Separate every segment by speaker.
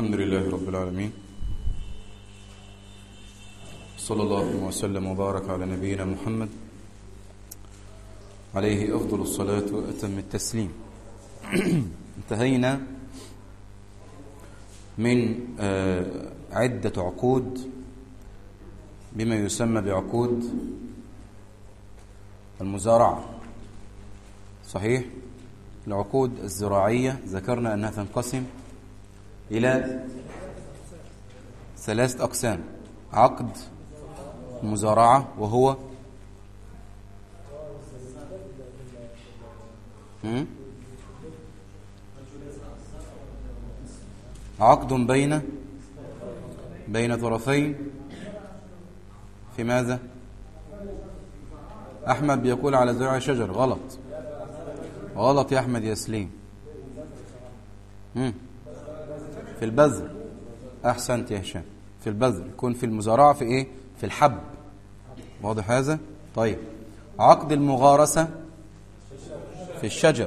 Speaker 1: الحمد لله رب العالمين صلى الله وسلم وبارك على نبينا محمد عليه أفضل الصلاة وأتم التسليم انتهينا من عدة عقود بما يسمى بعقود المزارعة صحيح العقود الزراعية ذكرنا أنها تنقسم إلى ثلاثة أقسام عقد مزارعة وهو عقد بين بين طرفين في ماذا أحمد بيقول على زرع شجر غلط غلط يا أحمد يا سليم في البذر أحسنت يا هشام في البذر يكون في المزارعة في إيه في الحب واضح هذا طيب عقد المغارسة في الشجر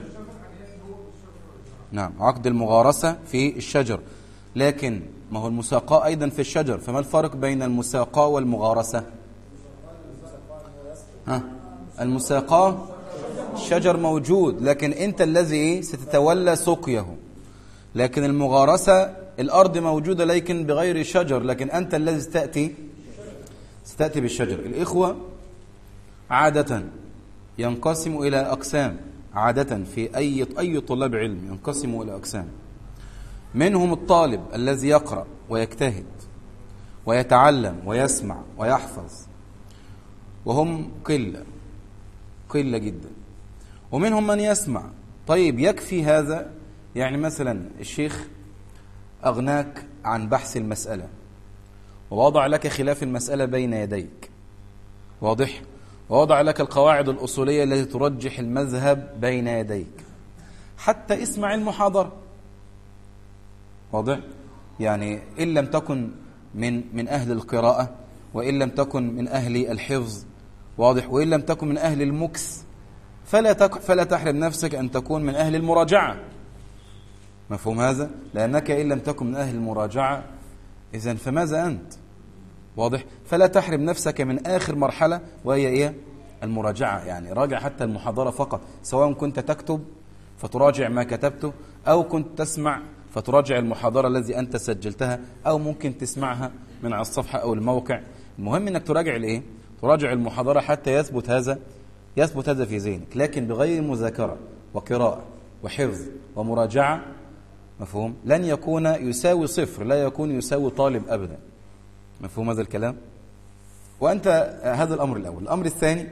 Speaker 1: نعم عقد المغارسة في الشجر لكن ما هو المساقاة أيضا في الشجر فما الفرق بين المساقاة والمغارسة ها المساقاة الشجر موجود لكن أنت الذي ستتولى سقيه لكن المغارسة الأرض موجودة لكن بغير شجر لكن أنت الذي ستأتي ستأتي بالشجر الإخوة عادة ينقسم إلى أقسام عادة في أي أي طلاب علم ينقسم إلى أقسام منهم الطالب الذي يقرأ ويجتهد ويتعلم ويسمع ويحفظ وهم قلة قلة جدا ومنهم من يسمع طيب يكفي هذا يعني مثلا الشيخ أغناك عن بحث المسألة ووضع لك خلاف المسألة بين يديك واضح ووضع لك القواعد الأصولية التي ترجح المذهب بين يديك حتى اسمع المحاضرة واضح يعني إن لم تكن من من أهل القراءة وإن لم تكن من أهل الحفظ واضح وإن لم تكن من أهل المكس فلا تك فلا تحرم نفسك أن تكون من أهل المراجعة مفهوم هذا لأنك إن لم تكن من أهل المراجعة إذا فماذا أنت واضح فلا تحرم نفسك من آخر مرحلة وهي إيه المراجعة يعني راجع حتى المحاضرة فقط سواء كنت تكتب فتراجع ما كتبته أو كنت تسمع فتراجع المحاضرة التي أنت سجلتها أو ممكن تسمعها من على الصفحة أو الموقع المهم أنك تراجع الإيه تراجع المحاضرة حتى يثبت هذا يثبت هذا في ذهنك لكن بغير مذاكرة وقراءة وحفظ ومراجعة مفهوم لن يكون يساوي صفر لا يكون يساوي طالب أبدا مفهوم هذا الكلام وأنت هذا الأمر الأول الأمر الثاني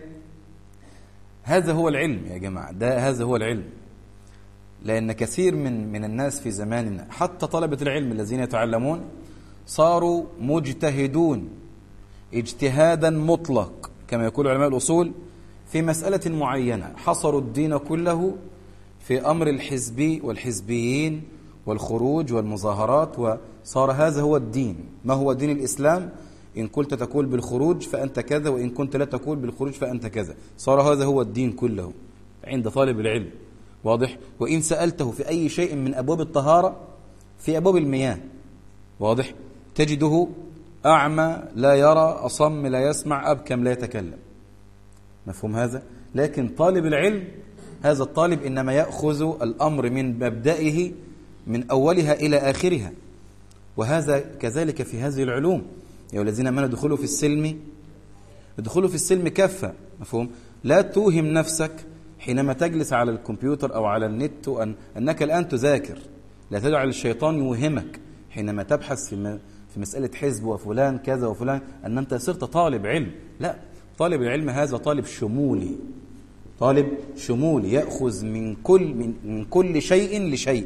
Speaker 1: هذا هو العلم يا جماعة ده هذا هو العلم لأن كثير من من الناس في زماننا حتى طلبة العلم الذين يتعلمون صاروا مجتهدون اجتهادا مطلق كما يقول علماء الأصول في مسألة معينة حصروا الدين كله في أمر الحزبي والحزبيين والخروج والمظاهرات وصار هذا هو الدين ما هو دين الإسلام إن كنت تقول بالخروج فأنت كذا وإن كنت لا تقول بالخروج فأنت كذا صار هذا هو الدين كله عند طالب العلم واضح وإن سألته في أي شيء من أبواب الطهارة في أبواب المياه واضح تجده أعمى لا يرى أصم لا يسمع أبكم لا يتكلم مفهوم هذا لكن طالب العلم هذا الطالب إنما يأخذ الأمر من مبدئه من أولها إلى آخرها وهذا كذلك في هذه العلوم يا الذين امنوا ادخلوا في السلم ادخلوا في السلم كافة مفهوم لا توهم نفسك حينما تجلس على الكمبيوتر أو على النت أن أنك الآن تذاكر لا تجعل الشيطان يوهمك حينما تبحث في في مسألة حزب وفلان كذا وفلان أن أنت صرت طالب علم لا طالب العلم هذا طالب شمولي طالب شمولي يأخذ من كل من, من كل شيء لشيء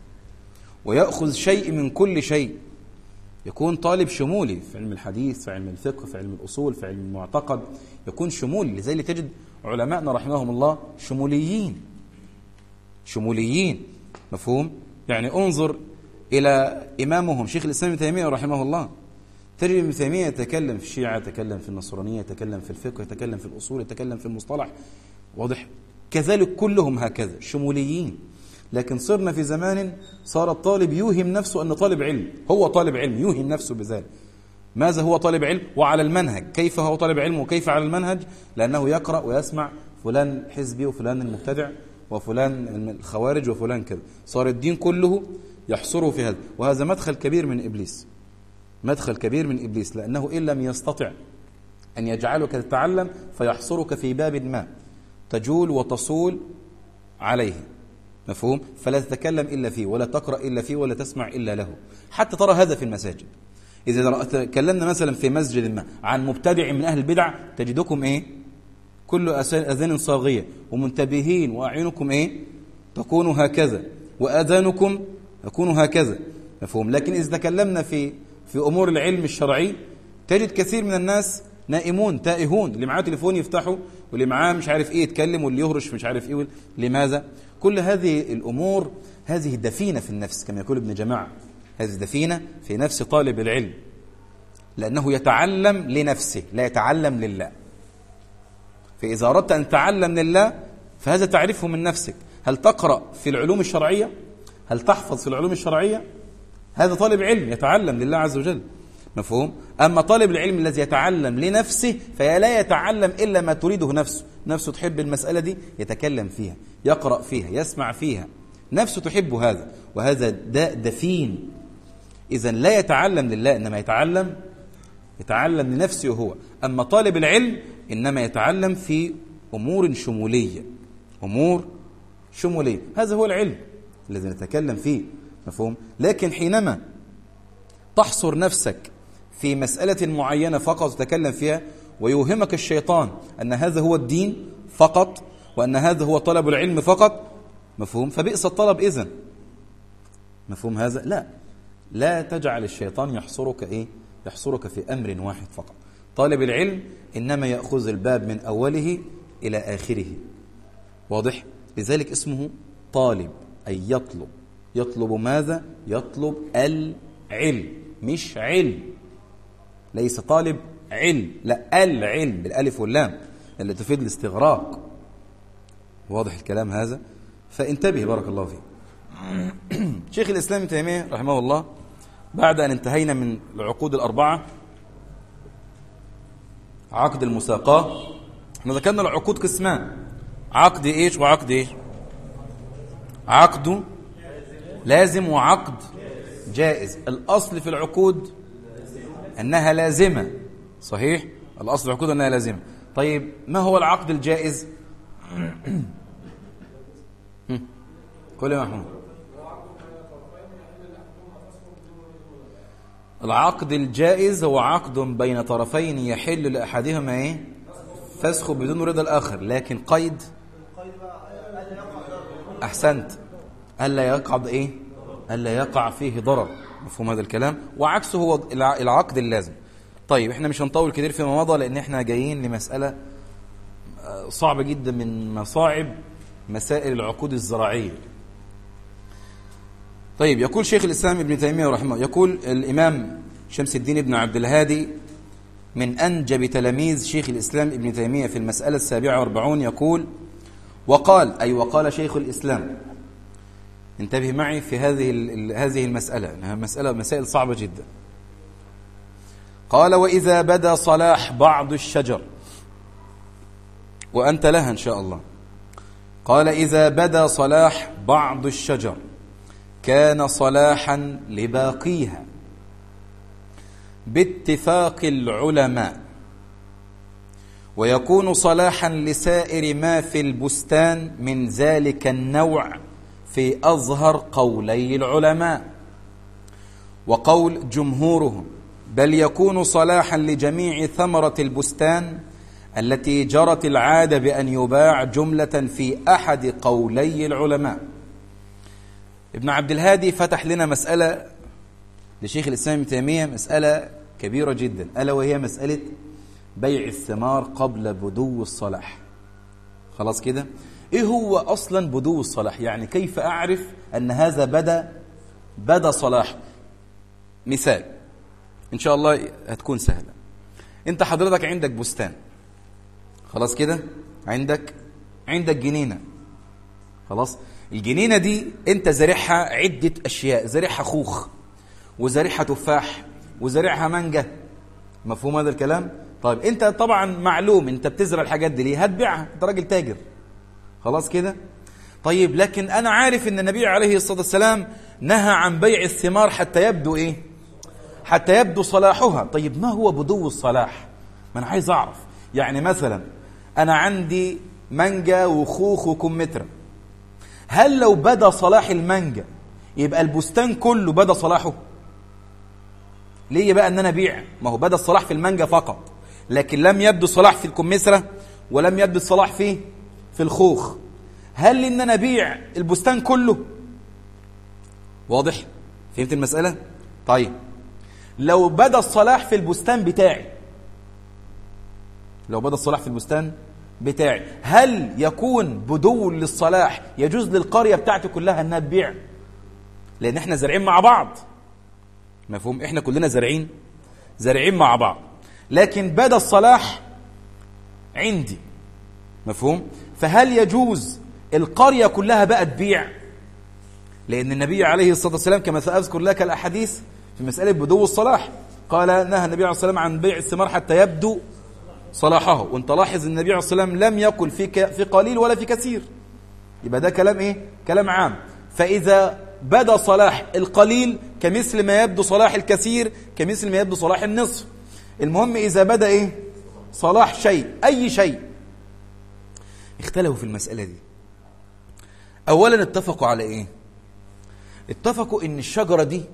Speaker 1: ويأخذ شيء من كل شيء يكون طالب شمولي في علم الحديث في علم الفقه في علم الأصول في علم المعتقد يكون شمولي لذلك تجد علماءنا رحمهم الله شموليين شموليين مفهوم يعني انظر إلى إمامهم شيخ الإسلام ابن تيمية رحمه الله تجد ابن تيمية يتكلم في الشيعة يتكلم في النصرانية يتكلم في الفقه يتكلم في الأصول يتكلم في المصطلح واضح كذلك كلهم هكذا شموليين لكن صرنا في زمان صار الطالب يوهم نفسه أنه طالب علم هو طالب علم يوهم نفسه بذلك ماذا هو طالب علم وعلى المنهج كيف هو طالب علم وكيف على المنهج لأنه يقرأ ويسمع فلان حزبي وفلان المبتدع وفلان الخوارج وفلان كذا صار الدين كله يحصره في هذا وهذا مدخل كبير من إبليس مدخل كبير من إبليس لأنه إن لم يستطع أن يجعلك تتعلم فيحصرك في باب ما تجول وتصول عليه مفهوم فلا تتكلم إلا فيه ولا تقرأ إلا فيه ولا تسمع إلا له حتى ترى هذا في المساجد إذا تكلمنا مثلا في مسجد ما عن مبتدع من أهل البدع تجدكم إيه كل أذان صاغية ومنتبهين وأعينكم إيه تكون هكذا وأذانكم تكون هكذا مفهوم لكن إذا تكلمنا في في أمور العلم الشرعي تجد كثير من الناس نائمون تائهون اللي معاه تليفون يفتحوا واللي معاه مش عارف ايه يتكلم واللي يهرش مش عارف ايه لماذا كل هذه الامور هذه دفينه في النفس كما يقول ابن جماعه هذه دفينه في نفس طالب العلم لانه يتعلم لنفسه لا يتعلم لله فاذا اردت ان تتعلم لله فهذا تعرفه من نفسك هل تقرا في العلوم الشرعيه هل تحفظ في العلوم الشرعيه هذا طالب علم يتعلم لله عز وجل مفهوم أما طالب العلم الذي يتعلم لنفسه فلا يتعلم إلا ما تريده نفسه نفسه تحب المسألة دي يتكلم فيها يقرأ فيها يسمع فيها نفسه تحب هذا وهذا داء دفين إذا لا يتعلم لله إنما يتعلم يتعلم لنفسه هو أما طالب العلم إنما يتعلم في أمور شمولية أمور شمولية هذا هو العلم الذي نتكلم فيه مفهوم لكن حينما تحصر نفسك في مسألة معينة فقط تتكلم فيها ويوهمك الشيطان أن هذا هو الدين فقط وأن هذا هو طلب العلم فقط مفهوم فبئس الطلب إذن مفهوم هذا لا لا تجعل الشيطان يحصرك إيه يحصرك في أمر واحد فقط طالب العلم إنما يأخذ الباب من أوله إلى آخره واضح لذلك اسمه طالب أي يطلب يطلب ماذا يطلب العلم مش علم ليس طالب علم لا العلم بالالف واللام اللي تفيد الاستغراق واضح الكلام هذا فانتبه بارك الله فيك شيخ الاسلام ابن تيميه رحمه الله بعد ان انتهينا من العقود الاربعه عقد المساقاه احنا ذكرنا العقود قسمان عقد ايش وعقد ايش عقد لازم وعقد جائز الاصل في العقود أنها لازمة صحيح الأصل في العقود أنها لازمة طيب ما هو العقد الجائز كل محمود العقد الجائز هو عقد بين طرفين يحل لأحدهما إيه فسخ بدون رضا الآخر لكن قيد أحسنت ألا يقع إيه ألا يقع فيه ضرر مفهوم هذا الكلام وعكسه هو العقد اللازم طيب احنا مش هنطول كتير فيما مضى لان احنا جايين لمسألة آه، صعبة جدا من مصاعب مسائل العقود الزراعية طيب يقول شيخ الإسلام ابن تيمية رحمه يقول الإمام شمس الدين ابن عبد الهادي من أنجب تلاميذ شيخ الإسلام ابن تيمية في المسألة السابعة والأربعون يقول وقال أي وقال شيخ الإسلام انتبه معي في هذه هذه المسألة إنها مسألة مسائل صعبة جدا قال وإذا بدا صلاح بعض الشجر وأنت لها إن شاء الله قال إذا بدا صلاح بعض الشجر كان صلاحا لباقيها باتفاق العلماء ويكون صلاحا لسائر ما في البستان من ذلك النوع في أظهر قولي العلماء وقول جمهورهم بل يكون صلاحا لجميع ثمرة البستان التي جرت العادة بأن يباع جملة في أحد قولي العلماء ابن عبد الهادي فتح لنا مسألة لشيخ الإسلام ابن تيمية مسألة كبيرة جدا ألا وهي مسألة بيع الثمار قبل بدو الصلاح خلاص كده ايه هو اصلا بدو الصلاح يعني كيف اعرف ان هذا بدا بدا صلاح مثال ان شاء الله هتكون سهله انت حضرتك عندك بستان خلاص كده عندك عندك جنينه خلاص الجنينة دي انت زارعها عدة اشياء زارعها خوخ وزارعها تفاح وزارعها مانجا مفهوم هذا الكلام طيب انت طبعا معلوم انت بتزرع الحاجات دي ليه هتبيعها انت راجل تاجر خلاص كده طيب لكن انا عارف ان النبي عليه الصلاة والسلام نهى عن بيع الثمار حتى يبدو ايه حتى يبدو صلاحها طيب ما هو بدو الصلاح ما انا عايز اعرف يعني مثلا انا عندي مانجا وخوخ وكمثرى هل لو بدا صلاح المانجا يبقى البستان كله بدا صلاحه ليه بقى ان انا ابيع ما هو بدا الصلاح في المانجا فقط لكن لم يبدو صلاح في الكمثرى ولم يبدو الصلاح في في الخوخ هل ان انا ابيع البستان كله واضح فهمت المساله طيب لو بدا الصلاح في البستان بتاعي لو بدا الصلاح في البستان بتاعي هل يكون بدو للصلاح يجوز للقريه بتاعتي كلها انها تبيع لان احنا زارعين مع بعض مفهوم احنا كلنا زارعين زارعين مع بعض لكن بدا الصلاح عندي مفهوم فهل يجوز القريه كلها بقى تبيع لان النبي عليه الصلاه والسلام كما ساذكر لك الاحاديث في مساله بدو الصلاح قال نهى النبي عليه الصلاه والسلام عن بيع الثمار حتى يبدو صلاحه وانت لاحظ النبي عليه الصلاه والسلام لم يقل في ك... في قليل ولا في كثير يبقى ده كلام ايه كلام عام فاذا بدا صلاح القليل كمثل ما يبدو صلاح الكثير كمثل ما يبدو صلاح النصف المهم اذا بدا ايه صلاح شيء اي شيء اختلفوا في المساله دي اولا اتفقوا على ايه اتفقوا ان الشجره دي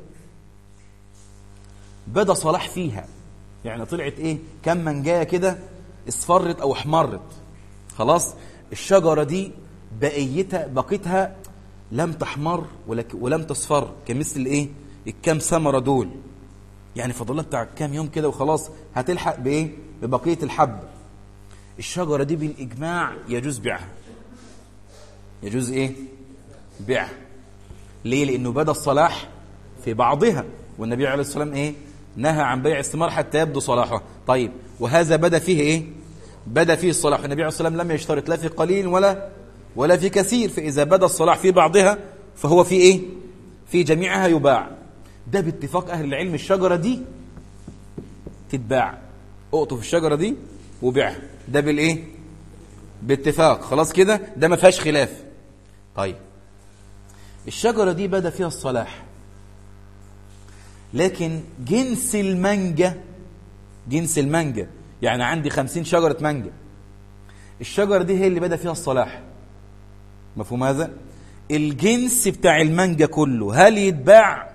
Speaker 1: بدا صلاح فيها يعني طلعت ايه كم منجايه كده اصفرت او احمرت خلاص الشجره دي بقيتها بقيتها لم تحمر ولم تصفر كمثل ايه الكام ثمره دول يعني فضلها بتاع كام يوم كده وخلاص هتلحق بايه ببقيه الحب الشجره دي بالاجماع يجوز بيعها يجوز ايه بيعها ليه لانه بدا الصلاح في بعضها والنبي عليه الصلاه والسلام ايه نهى عن بيع الثمار حتى يبدو صلاحه طيب وهذا بدا فيه ايه بدا فيه الصلاح النبي عليه الصلاه والسلام لم يشترط لا في قليل ولا ولا في كثير فاذا بدا الصلاح في بعضها فهو في ايه في جميعها يباع ده باتفاق اهل العلم الشجره دي تتباع اقطف الشجره دي وبيعها ده بالايه باتفاق خلاص كده ده ما فيهاش خلاف طيب الشجره دي بدا فيها الصلاح لكن جنس المانجا جنس المانجا يعني عندي خمسين شجرة مانجا الشجرة دي هي اللي بدأ فيها الصلاح مفهوم هذا الجنس بتاع المانجا كله هل يتباع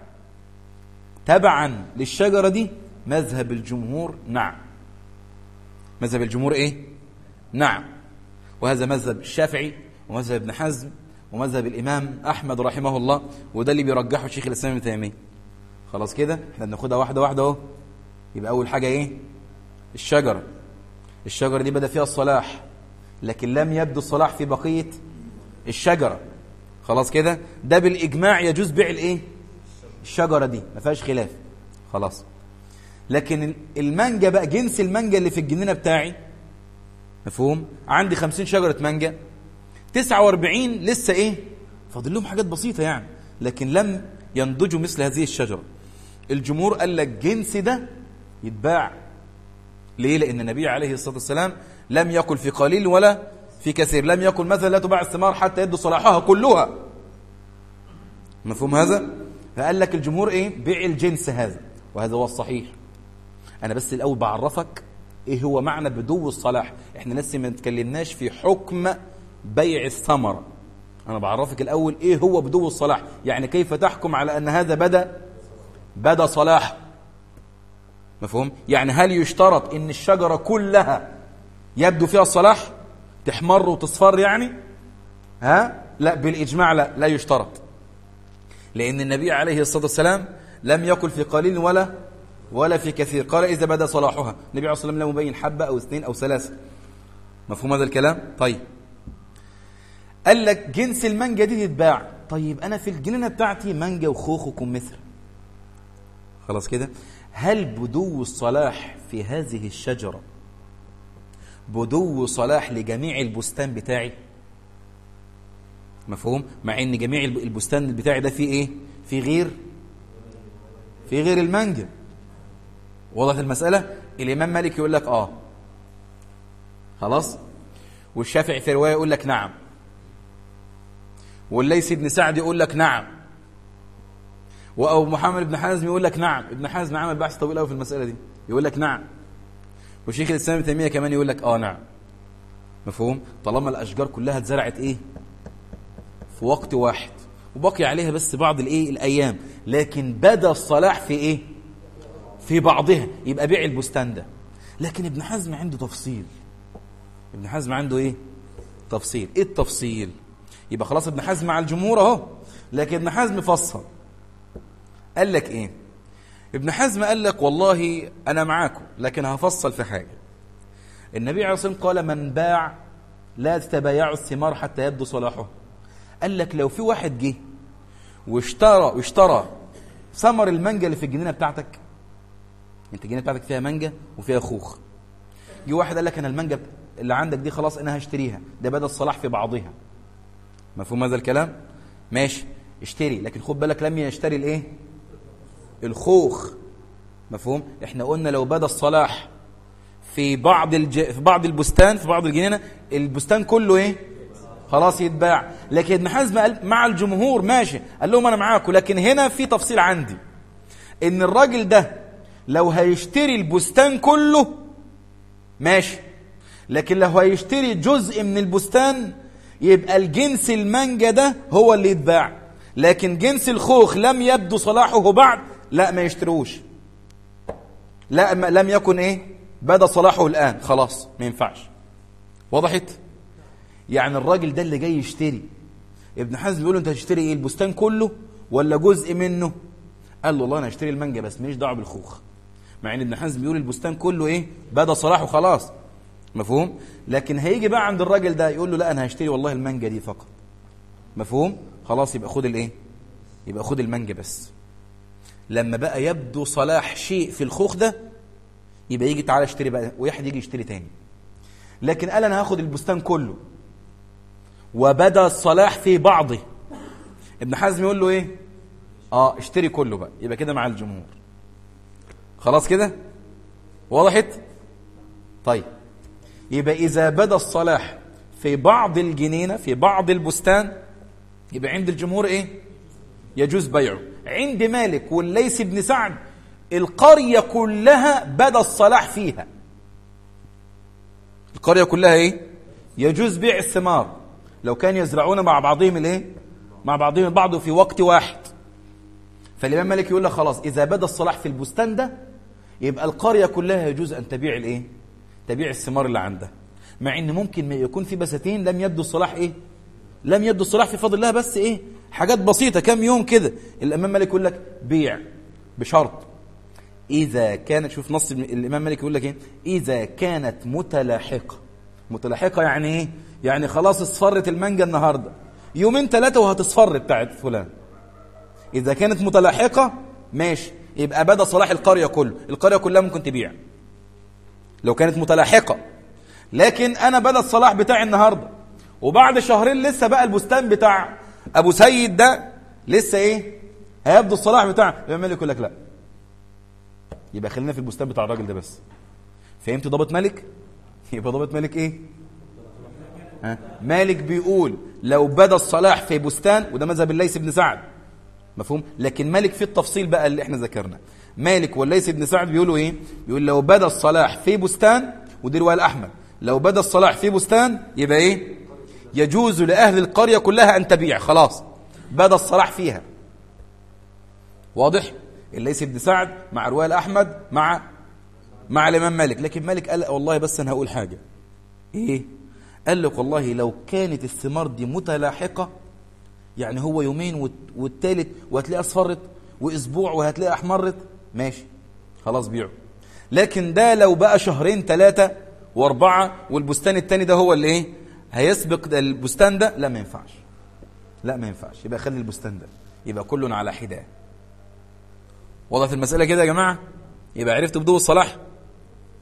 Speaker 1: تبعا للشجرة دي مذهب الجمهور نعم مذهب الجمهور ايه نعم وهذا مذهب الشافعي ومذهب ابن حزم ومذهب الإمام أحمد رحمه الله وده اللي بيرجحه شيخ الإسلام ابن تيمية خلاص كده احنا بناخدها واحده واحده اهو يبقى اول حاجه ايه الشجره الشجره دي بدا فيها الصلاح لكن لم يبدو الصلاح في بقيه الشجره خلاص كده ده بالاجماع يجوز بيع الايه الشجره دي ما فيهاش خلاف خلاص لكن المانجا بقى جنس المانجا اللي في الجنينه بتاعي مفهوم عندي 50 شجره مانجا 49 لسه ايه فاضل لهم حاجات بسيطه يعني لكن لم ينضجوا مثل هذه الشجره الجمهور قال لك جنس ده يتباع ليه لان النبي عليه الصلاه والسلام لم يقل في قليل ولا في كثير لم يقل مثلا لا تباع الثمار حتى يبدو صلاحها كلها مفهوم هذا فقال لك الجمهور ايه بيع الجنس هذا وهذا هو الصحيح انا بس الاول بعرفك ايه هو معنى بدو الصلاح احنا لسه ما اتكلمناش في حكم بيع الثمره انا بعرفك الاول ايه هو بدو الصلاح يعني كيف تحكم على ان هذا بدا بدا صلاح مفهوم يعني هل يشترط ان الشجره كلها يبدو فيها الصلاح تحمر وتصفر يعني ها لا بالاجماع لا لا يشترط لان النبي عليه الصلاه والسلام لم يقل في قليل ولا ولا في كثير قال اذا بدا صلاحها النبي عليه الصلاه والسلام لم يبين حبه او اثنين او ثلاثه مفهوم هذا الكلام طيب قال لك جنس المانجا دي تتباع طيب انا في الجنينه بتاعتي مانجا وخوخ وكمثرى خلاص كده هل بدو الصلاح في هذه الشجره بدو صلاح لجميع البستان بتاعي مفهوم مع ان جميع البستان بتاعي ده فيه ايه فيه غير فيه غير المانجا وضحت المسألة الإمام مالك يقول لك آه خلاص والشافعي في رواية يقول لك نعم والليث بن سعد يقول لك نعم وأبو محمد بن حازم يقول لك نعم ابن حازم عمل بحث طويل قوي في المسألة دي يقول لك نعم وشيخ الإسلام ابن تيمية كمان يقول لك آه نعم مفهوم طالما الأشجار كلها اتزرعت إيه في وقت واحد وبقي عليها بس بعض الإيه الأيام لكن بدا الصلاح في إيه في بعضها يبقى بيع البستان ده لكن ابن حزم عنده تفصيل ابن حزم عنده ايه تفصيل ايه التفصيل يبقى خلاص ابن حزم مع الجمهور اهو لكن ابن حزم فصل قال لك ايه ابن حزم قال لك والله انا معاكم لكن هفصل في حاجه النبي عليه الصلاه والسلام قال من باع لا تتبايعوا الثمار حتى يبدو صلاحه قال لك لو في واحد جه واشترى واشترى ثمر المانجا اللي في الجنينه بتاعتك انت الجنينه بتاعتك فيها مانجا وفيها خوخ جه واحد قال لك انا المانجا اللي عندك دي خلاص انا هشتريها ده بدا الصلاح في بعضها مفهوم هذا الكلام ماشي اشتري لكن خد بالك لم يشتري الايه الخوخ مفهوم احنا قلنا لو بدا الصلاح في بعض الج... في بعض البستان في بعض الجنينه البستان كله ايه خلاص يتباع لكن ابن حزم قال مع الجمهور ماشي قال لهم انا معاكم لكن هنا في تفصيل عندي ان الراجل ده لو هيشتري البستان كله ماشي لكن لو هيشتري جزء من البستان يبقى الجنس المانجا ده هو اللي يتباع لكن جنس الخوخ لم يبدو صلاحه بعد لا ما يشتروش لا ما لم يكن ايه بدا صلاحه الان خلاص ما ينفعش وضحت يعني الراجل ده اللي جاي يشتري ابن حزم بيقول له انت هتشتري ايه البستان كله ولا جزء منه قال له والله انا هشتري المانجا بس ماليش دعوه بالخوخ مع ان ابن حزم بيقول البستان كله ايه بدا صلاحه خلاص مفهوم لكن هيجي بقى عند الراجل ده يقول له لا انا هشتري والله المانجا دي فقط مفهوم خلاص يبقى خد الايه يبقى خد المانجا بس لما بقى يبدو صلاح شيء في الخوخ ده يبقى يجي تعالى اشتري بقى ويحد يجي يشتري تاني لكن قال انا هاخد البستان كله وبدا الصلاح في بعضه ابن حزم يقول له ايه اه اشتري كله بقى يبقى كده مع الجمهور خلاص كده وضحت طيب يبقى إذا بدا الصلاح في بعض الجنينة في بعض البستان يبقى عند الجمهور إيه يجوز بيعه عند مالك والليث بن سعد القرية كلها بدا الصلاح فيها القرية كلها إيه يجوز بيع الثمار لو كان يزرعون مع بعضهم الايه مع بعضهم البعض في وقت واحد فالإمام مالك يقول لك خلاص إذا بدا الصلاح في البستان ده يبقى القرية كلها يجوز أن تبيع الإيه؟ تبيع الثمار اللي عندها مع إن ممكن ما يكون في بساتين لم يبدو الصلاح إيه؟ لم يبدو الصلاح في فضل الله بس إيه؟ حاجات بسيطة كم يوم كده الإمام مالك يقول لك بيع بشرط إذا كانت شوف نص الإمام مالك يقول لك إيه؟ إذا كانت متلاحقة متلاحقة يعني إيه؟ يعني خلاص اصفرت المانجا النهاردة يومين ثلاثة وهتصفر بتاعت فلان إذا كانت متلاحقة ماشي يبقى بدا صلاح القرية كله القرية كلها ممكن تبيع لو كانت متلاحقة لكن أنا بدا الصلاح بتاعي النهاردة وبعد شهرين لسه بقى البستان بتاع أبو سيد ده لسه إيه هيبدو الصلاح بتاعه يبقى مالك يقول لك لا يبقى خلينا في البستان بتاع الراجل ده بس فهمت ضابط مالك يبقى ضابط مالك ايه ها؟ مالك بيقول لو بدا الصلاح في بستان وده مذهب الليث بن سعد مفهوم لكن مالك في التفصيل بقى اللي احنا ذكرنا مالك والليث بن سعد بيقولوا ايه بيقول لو بدا الصلاح في بستان ودي روايه الاحمد لو بدا الصلاح في بستان يبقى ايه يجوز لاهل القريه كلها ان تبيع خلاص بدا الصلاح فيها واضح الليث بن سعد مع روايه الاحمد مع مع الامام مالك لكن مالك قال والله بس انا هقول حاجه ايه قال لك والله لو كانت الثمار دي متلاحقه يعني هو يومين والتالت وهتلاقيها اصفرت واسبوع وهتلاقيها احمرت ماشي خلاص بيعه لكن ده لو بقى شهرين ثلاثة واربعة والبستان التاني ده هو اللي ايه هيسبق البستان ده لا ما ينفعش لا ما ينفعش يبقى خلي البستان ده يبقى كل على حداه وضعت المسألة كده يا جماعة يبقى عرفت بدو الصلاح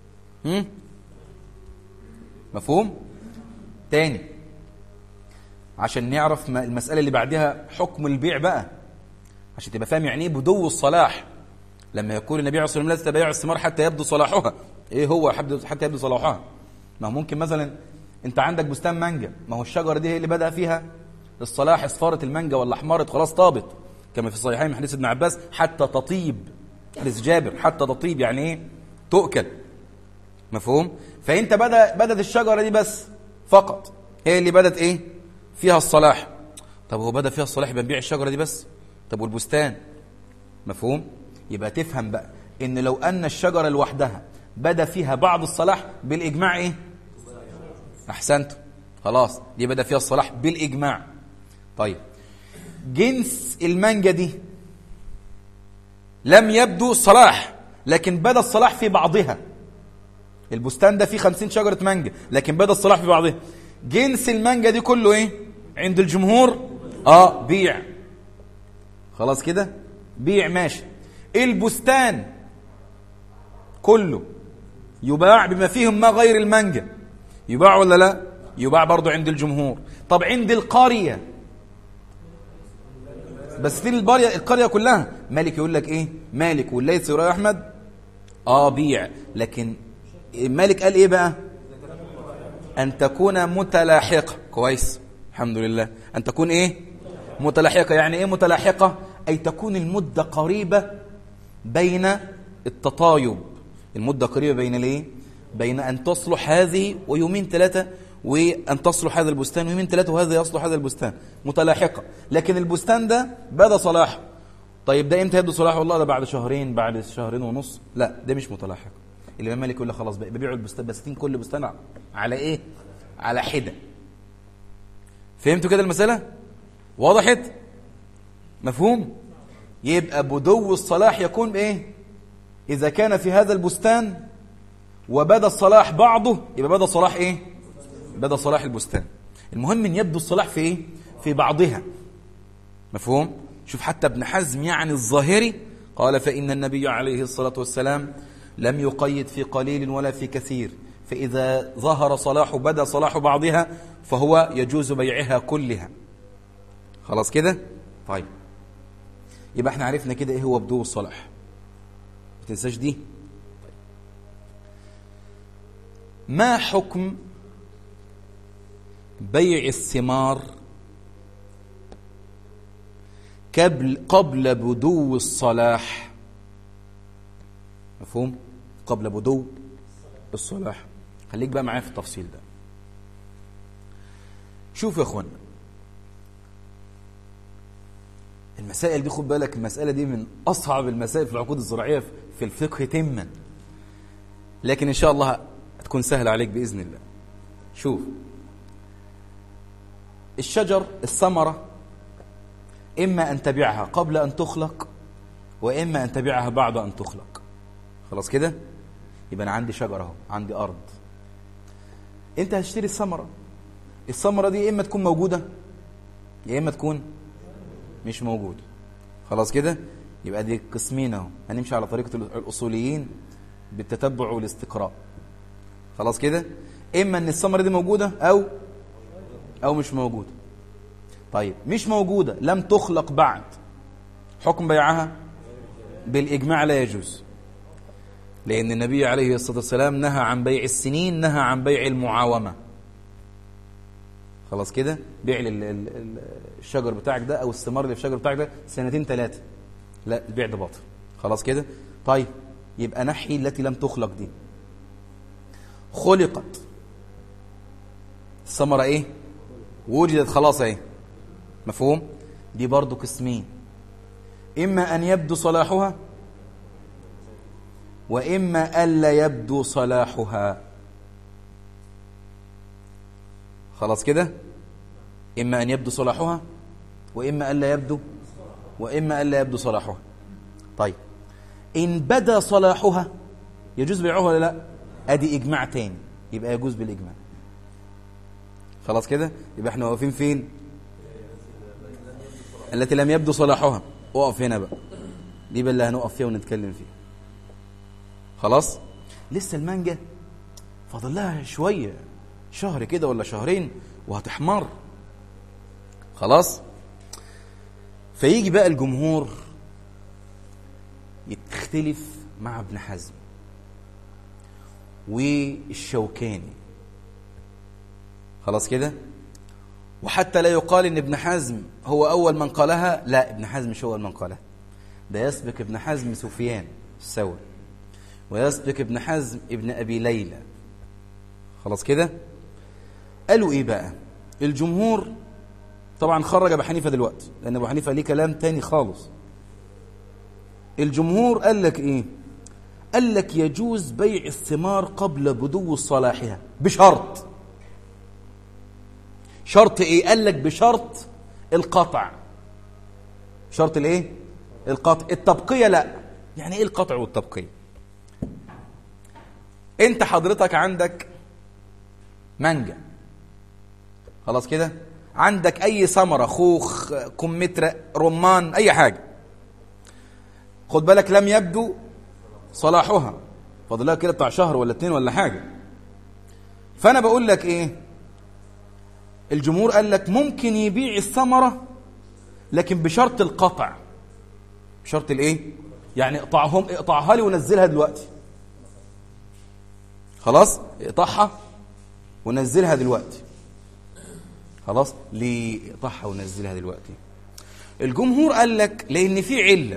Speaker 1: هم؟ مفهوم تاني عشان نعرف المسألة اللي بعدها حكم البيع بقى عشان تبقى فاهم يعني ايه بدو الصلاح لما يقول النبي عليه الصلاة والسلام لا تبايع الثمار حتى يبدو صلاحها ايه هو حتى يبدو صلاحها ما هو ممكن مثلا انت عندك بستان مانجا ما هو الشجرة دي هي اللي بدأ فيها الصلاح اصفارة المانجا ولا احمرت خلاص طابت كما في الصحيحين من حديث ابن عباس حتى تطيب حديث جابر حتى تطيب يعني ايه تؤكل مفهوم فانت بدا بدات الشجره دي بس فقط هي اللي بدت ايه فيها الصلاح طب هو بدا فيها الصلاح يبقى نبيع الشجره دي بس طب والبستان مفهوم يبقى تفهم بقى ان لو ان الشجره لوحدها بدا فيها بعض الصلاح بالاجماع ايه احسنت خلاص دي بدا فيها الصلاح بالاجماع طيب جنس المانجا دي لم يبدو صلاح لكن بدا الصلاح في بعضها البستان ده فيه خمسين شجرة مانجا لكن بدا الصلاح في بعضها جنس المانجا دي كله ايه عند الجمهور اه بيع خلاص كده بيع ماشي البستان كله يباع بما فيهم ما غير المانجا يباع ولا لا يباع برضه عند الجمهور طب عند القرية بس في القرية القرية كلها مالك يقول لك ايه مالك والليث يقول احمد اه بيع لكن مالك قال ايه بقى ان تكون متلاحقة كويس الحمد لله ان تكون ايه متلاحقة يعني ايه متلاحقة اي تكون المدة قريبة بين التطايب المدة قريبة بين الايه بين ان تصلح هذه ويومين ثلاثة وأن تصلح هذا البستان ويومين ثلاثة وهذا يصلح هذا البستان متلاحقة لكن البستان ده بدا صلاحه طيب ده امتى يبدو صلاحه والله ده بعد شهرين بعد شهرين ونص لا ده مش متلاحق الإمام مالك يقول لك خلاص بقى ببيعوا البستان بستين كل بستان على إيه على حدة فهمتوا كده المسألة وضحت مفهوم يبقى بدو الصلاح يكون بإيه إذا كان في هذا البستان وبدا الصلاح بعضه يبقى بدا صلاح إيه بدا صلاح البستان المهم ان يبدو الصلاح في ايه في بعضها مفهوم شوف حتى ابن حزم يعني الظاهري قال فإن النبي عليه الصلاة والسلام لم يقيد في قليل ولا في كثير فإذا ظهر صلاح بدا صلاح بعضها فهو يجوز بيعها كلها خلاص كده طيب يبقى احنا عرفنا كده ايه هو بدو الصلاح ما تنساش دي ما حكم بيع الثمار قبل قبل بدو الصلاح مفهوم قبل بدو الصلاح خليك بقى معايا في التفصيل ده شوف يا اخوانا المسائل دي خد بالك المسألة دي من أصعب المسائل في العقود الزراعية في الفقه تما لكن إن شاء الله هتكون سهلة عليك بإذن الله شوف الشجر الثمرة إما أن تبيعها قبل أن تخلق وإما أن تبيعها بعد أن تخلق خلاص كده يبقى أنا عندي شجرة اهو عندي أرض أنت هتشتري الثمرة الثمرة دي إما تكون موجودة يا إما تكون مش موجودة خلاص كده يبقى دي قسمين اهو هنمشي على طريقة الأصوليين بالتتبع والاستقراء خلاص كده إما أن الثمرة دي موجودة أو أو مش موجودة طيب مش موجودة لم تخلق بعد حكم بيعها بالإجماع لا يجوز لأن النبي عليه الصلاة والسلام نهى عن بيع السنين نهى عن بيع المعاومة خلاص كده بيع الشجر بتاعك ده أو الثمار اللي في الشجر بتاعك ده سنتين ثلاثة لا البيع ده باطل خلاص كده طيب يبقى نحي التي لم تخلق دي خلقت الثمرة ايه وجدت خلاص اهي مفهوم دي برضو قسمين إما أن يبدو صلاحها وإما ألا يبدو صلاحها خلاص كده إما أن يبدو صلاحها وإما ألا يبدو وإما ألا يبدو صلاحها طيب إن بدا صلاحها يجوز بيعها ولا لا أدي إجماع تاني يبقى يجوز بالإجماع خلاص كده يبقى احنا واقفين فين التي لم يبدو صلاحها اقف هنا بقى دي بقى اللي هنقف فيها ونتكلم فيها خلاص لسه المانجا فاضل لها شويه شهر كده ولا شهرين وهتحمر خلاص فيجي بقى الجمهور يختلف مع ابن حزم والشوكاني خلاص كده وحتى لا يقال ان ابن حزم هو اول من قالها لا ابن حزم مش هو من قالها ده يسبق ابن حزم سفيان الثوري ويسبق ابن حزم ابن ابي ليلى خلاص كده قالوا ايه بقى الجمهور طبعا خرج ابو حنيفه دلوقتي لان ابو حنيفه ليه كلام تاني خالص الجمهور قال لك ايه قال لك يجوز بيع الثمار قبل بدو صلاحها بشرط شرط ايه قال لك بشرط القطع شرط الايه القطع التبقيه لا يعني ايه القطع والتبقيه انت حضرتك عندك مانجا خلاص كده عندك اي ثمره خوخ كمثرى رمان اي حاجه خد بالك لم يبدو صلاحها فاضل لها كده بتاع شهر ولا اتنين ولا حاجه فانا بقول لك ايه الجمهور قال لك ممكن يبيع الثمره لكن بشرط القطع بشرط الايه يعني اقطعهم اقطعها لي ونزلها دلوقتي خلاص اقطعها ونزلها دلوقتي خلاص ليه اقطعها ونزلها دلوقتي الجمهور قال لك لان في عله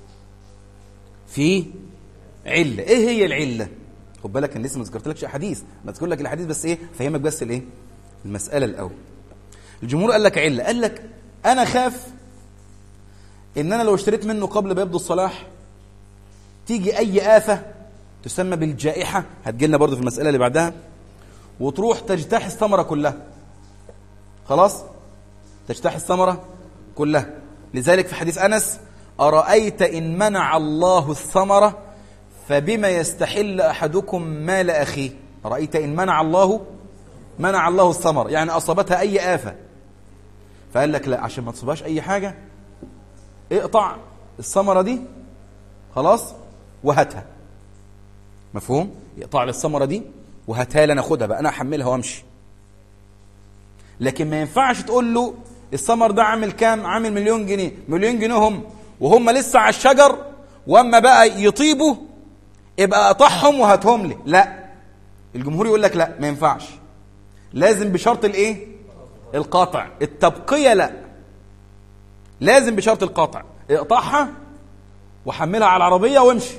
Speaker 1: في عله ايه هي العله خد بالك انا لسه ما ذكرتلكش احاديث بذكر لك الاحاديث بس ايه فهمك بس الايه المساله الاول الجمهور قال لك عله قال لك انا خاف ان انا لو اشتريت منه قبل ما يبدو الصلاح تيجي اي افه تسمى بالجائحه هتجي لنا برضه في المساله اللي بعدها وتروح تجتاح الثمره كلها خلاص تجتاح الثمره كلها لذلك في حديث انس ارايت ان منع الله الثمره فبما يستحل احدكم مال اخيه ارايت ان منع الله منع الله الثمر يعني اصابتها اي افه فقال لك لا عشان ما تصيبهاش اي حاجه اقطع الثمره دي خلاص وهاتها مفهوم اقطع لي الثمره دي وهاتها لي انا اخدها بقى انا احملها وامشي لكن ما ينفعش تقول له الثمر ده عامل كام عامل مليون جنيه مليون جنيه هم وهم لسه على الشجر واما بقى يطيبوا ابقى اقطعهم وهاتهم لي لا الجمهور يقول لك لا ما ينفعش لازم بشرط الايه القطع التبقيه لا لازم بشرط القطع اقطعها وحملها على العربيه وامشي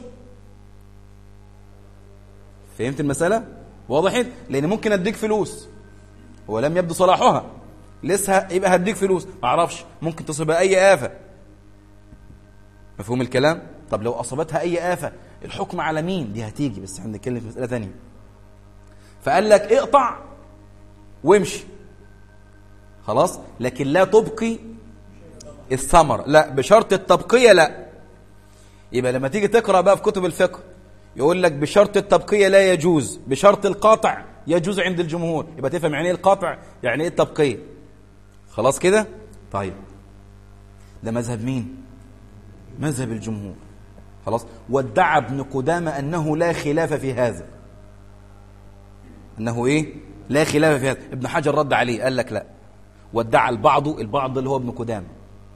Speaker 1: فهمت المساله وضحت لان ممكن اديك فلوس ولم يبدو صلاحها لسه يبقى هديك فلوس ما اعرفش ممكن تصيبها اي افه مفهوم الكلام طب لو اصابتها اي افه الحكم على مين دي هتيجي بس احنا بنتكلم في مساله ثانيه فقال لك اقطع وامشي خلاص لكن لا تبقي الثمر لا بشرط التبقيه لا يبقى لما تيجي تقرا بقى في كتب الفقه يقول لك بشرط التبقيه لا يجوز بشرط القاطع يجوز عند الجمهور يبقى تفهم يعني ايه القاطع يعني ايه التبقيه خلاص كده طيب ده مذهب مين مذهب الجمهور خلاص وادعى ابن قدامه انه لا خلاف في هذا انه ايه لا خلاف في هذا ابن حجر رد عليه قال لك لا وادعى البعض البعض اللي هو ابن قدامه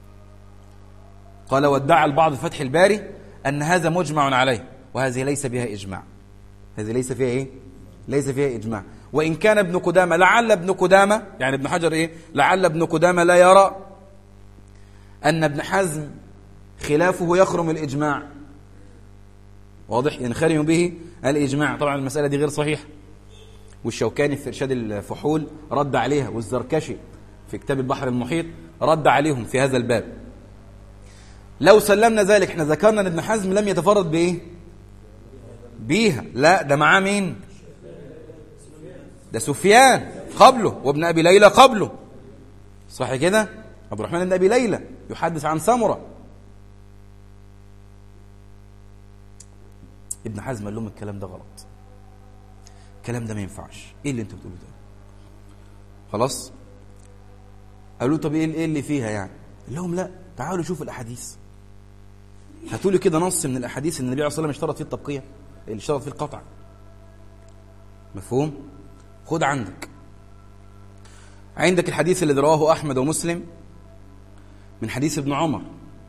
Speaker 1: قال وادعى البعض في فتح الباري ان هذا مجمع عليه وهذه ليس بها اجماع هذه ليس فيها ايه ليس فيها اجماع وان كان ابن قدامه لعل ابن قدامه يعني ابن حجر ايه لعل ابن قدامه لا يرى ان ابن حزم خلافه يخرم الاجماع واضح ينخرم به الاجماع طبعا المساله دي غير صحيحه والشوكاني في ارشاد الفحول رد عليها والزركشي في كتاب البحر المحيط رد عليهم في هذا الباب لو سلمنا ذلك احنا ذكرنا ان ابن حزم لم يتفرد بايه بيها لا ده معاه مين ده سفيان قبله وابن ابي ليلى قبله صح كده عبد الرحمن بن ابي ليلى يحدث عن سمره ابن حزم قال لهم الكلام ده غلط الكلام ده ما ينفعش ايه اللي انتوا بتقولوه ده خلاص قالوا طب ايه اللي فيها يعني قال لهم لا تعالوا شوفوا الاحاديث هاتوا لي كده نص من الاحاديث ان النبي عليه الصلاه والسلام اشترط فيه التبقيه اللي اشترط فيه القطع مفهوم خد عندك عندك الحديث الذي رواه احمد ومسلم من حديث ابن عمر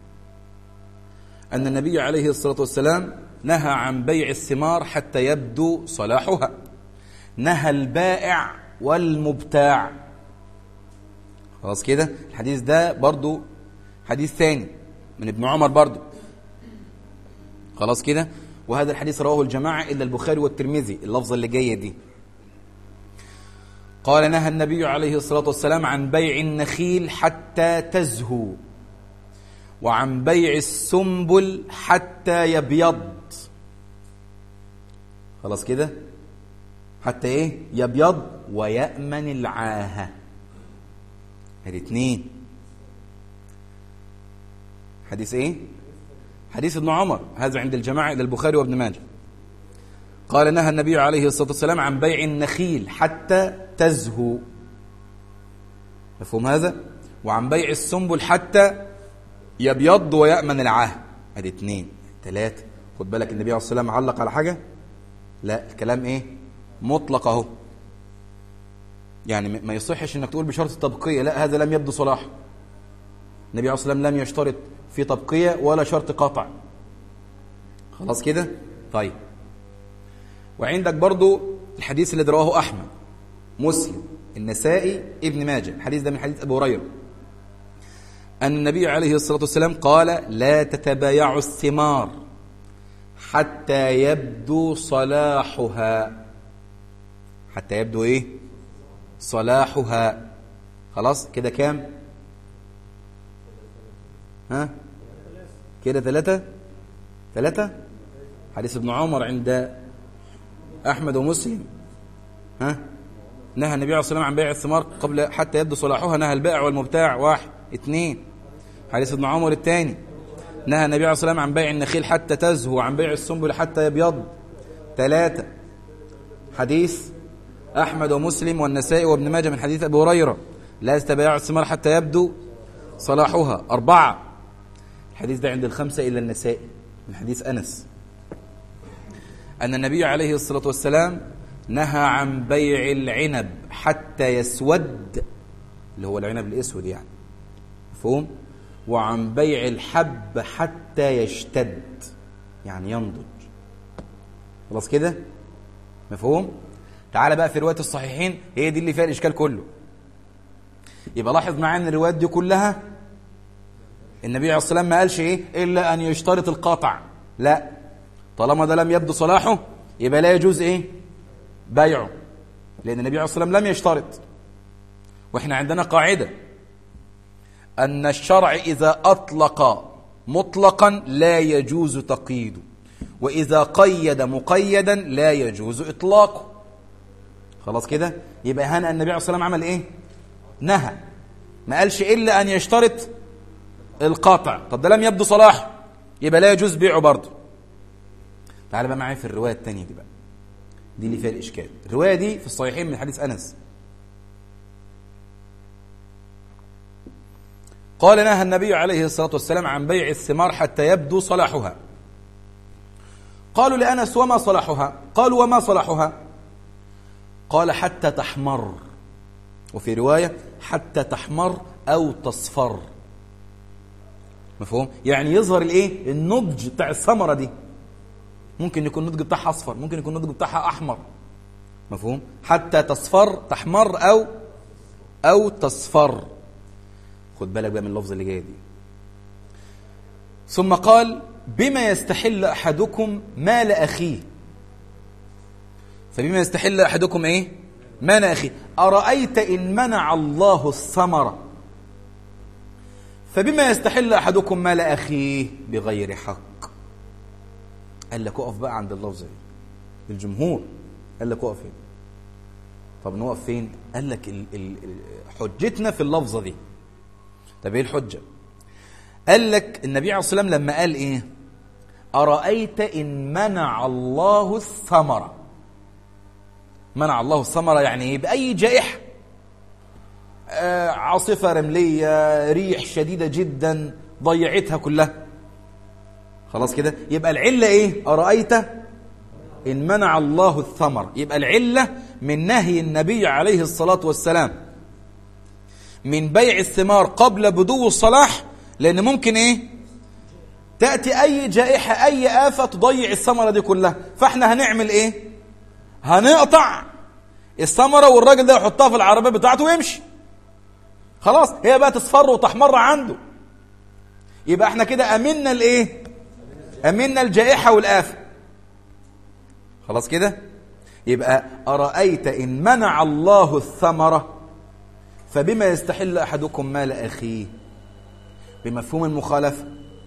Speaker 1: أن النبي عليه الصلاة والسلام نهى عن بيع الثمار حتى يبدو صلاحها نهى البائع والمبتاع خلاص كده الحديث ده برضو حديث ثاني من ابن عمر برضو خلاص كده وهذا الحديث رواه الجماعة إلا البخاري والترمذي اللفظة اللي جاية دي قال نهى النبي عليه الصلاة والسلام عن بيع النخيل حتى تزهو وعن بيع السنبل حتى يبيض خلاص كده حتى ايه يبيض ويأمن العاهة هذه اتنين حديث ايه حديث ابن عمر هذا عند الجماعة إلى البخاري وابن ماجه قال نهى النبي عليه الصلاة والسلام عن بيع النخيل حتى تزهو مفهوم هذا وعن بيع السنبل حتى يبيض ويأمن العاه ادي اتنين تلاتة خد بالك النبي عليه الصلاة والسلام علق على حاجة لا الكلام ايه مطلق اهو يعني ما يصحش انك تقول بشرط التبقية لا هذا لم يبدو صلاح النبي عليه الصلاة والسلام لم يشترط في تبقية ولا شرط قطع خلاص كده طيب وعندك برضو الحديث اللي رواه أحمد مسلم النسائي ابن ماجه الحديث ده من حديث أبو هريرة أن النبي عليه الصلاة والسلام قال لا تتبايعوا الثمار حتى يبدو صلاحها حتى يبدو ايه صلاحها خلاص كده كام ها كده ثلاثة ثلاثة حديث ابن عمر عند أحمد ومسلم ها نهى النبي عليه الصلاة والسلام عن بيع الثمار قبل حتى يبدو صلاحها نهى البائع والمبتاع واحد اثنين حديث ابن عمر الثاني نهى النبي عليه الصلاة والسلام عن بيع النخيل حتى تزهو عن بيع السنبل حتى يبيض ثلاثة حديث أحمد ومسلم والنسائي وابن ماجه من حديث أبي هريرة لا يستبيع الثمار حتى يبدو صلاحها أربعة الحديث ده عند الخمسة إلى النسائي من حديث أنس أن النبي عليه الصلاة والسلام نهى عن بيع العنب حتى يسود اللي هو العنب الأسود يعني مفهوم وعن بيع الحب حتى يشتد يعني ينضج خلاص كده مفهوم تعال بقى في رواية الصحيحين هي دي اللي فيها الإشكال كله يبقى لاحظ معايا ان الروايات دي كلها النبي عليه الصلاة والسلام ما قالش ايه الا ان يشترط القطع لا طالما ده لم يبدو صلاحه يبقى لا يجوز ايه بيعه لان النبي عليه الصلاة والسلام لم يشترط واحنا عندنا قاعدة ان الشرع اذا اطلق مطلقا لا يجوز تقييده واذا قيد مقيدا لا يجوز اطلاقه خلاص كده يبقى هنا النبي عليه الصلاة والسلام عمل ايه نهى ما قالش إلا أن يشترط القاطع طب ده لم يبدو صلاح يبقى لا يجوز بيعه برضه تعال بقى معايا في الرواية الثانية دي بقى دي اللي فيها الإشكال الرواية دي في الصحيحين من حديث أنس قال نهى النبي عليه الصلاة والسلام عن بيع الثمار حتى يبدو صلاحها قالوا لأنس وما صلاحها قالوا وما صلاحها قال حتى تحمر وفي رواية حتى تحمر أو تصفر مفهوم؟ يعني يظهر الايه؟ النضج بتاع الثمرة دي ممكن يكون النضج بتاعها أصفر ممكن يكون النضج بتاعها أحمر مفهوم؟ حتى تصفر تحمر أو أو تصفر خد بالك بقى من اللفظ اللي جاي دي ثم قال بما يستحل أحدكم مال أخيه فبما يستحل أحدكم إيه؟ مال أخيه أرأيت إن منع الله الثمرة فبما يستحل أحدكم مال أخيه بغير حق قال لك اقف بقى عند اللفظ دي الجمهور قال لك اقف هنا طب نقف فين قال لك ال ال حجتنا في اللفظة دي طب ايه الحجة قال لك النبي عليه الصلاة والسلام لما قال ايه أرأيت إن منع الله الثمرة منع الله الثمرة يعني ايه بأي جائحة آه عاصفة رملية ريح شديدة جدا ضيعتها كلها خلاص كده يبقى العلة ايه أرأيت إن منع الله الثمر يبقى العلة من نهي النبي عليه الصلاة والسلام من بيع الثمار قبل بدو الصلاح لأن ممكن إيه تأتي أي جائحة أي آفة تضيع الثمرة دي كلها فإحنا هنعمل إيه هنقطع الثمرة والراجل ده يحطها في العربية بتاعته ويمشي خلاص هي بقى تصفر وتحمر عنده يبقى احنا كده أمنا الإيه أمنا الجائحة والآفة خلاص كده يبقى أرأيت إن منع الله الثمرة فبما يستحل أحدكم مال أخيه بمفهوم المخالفة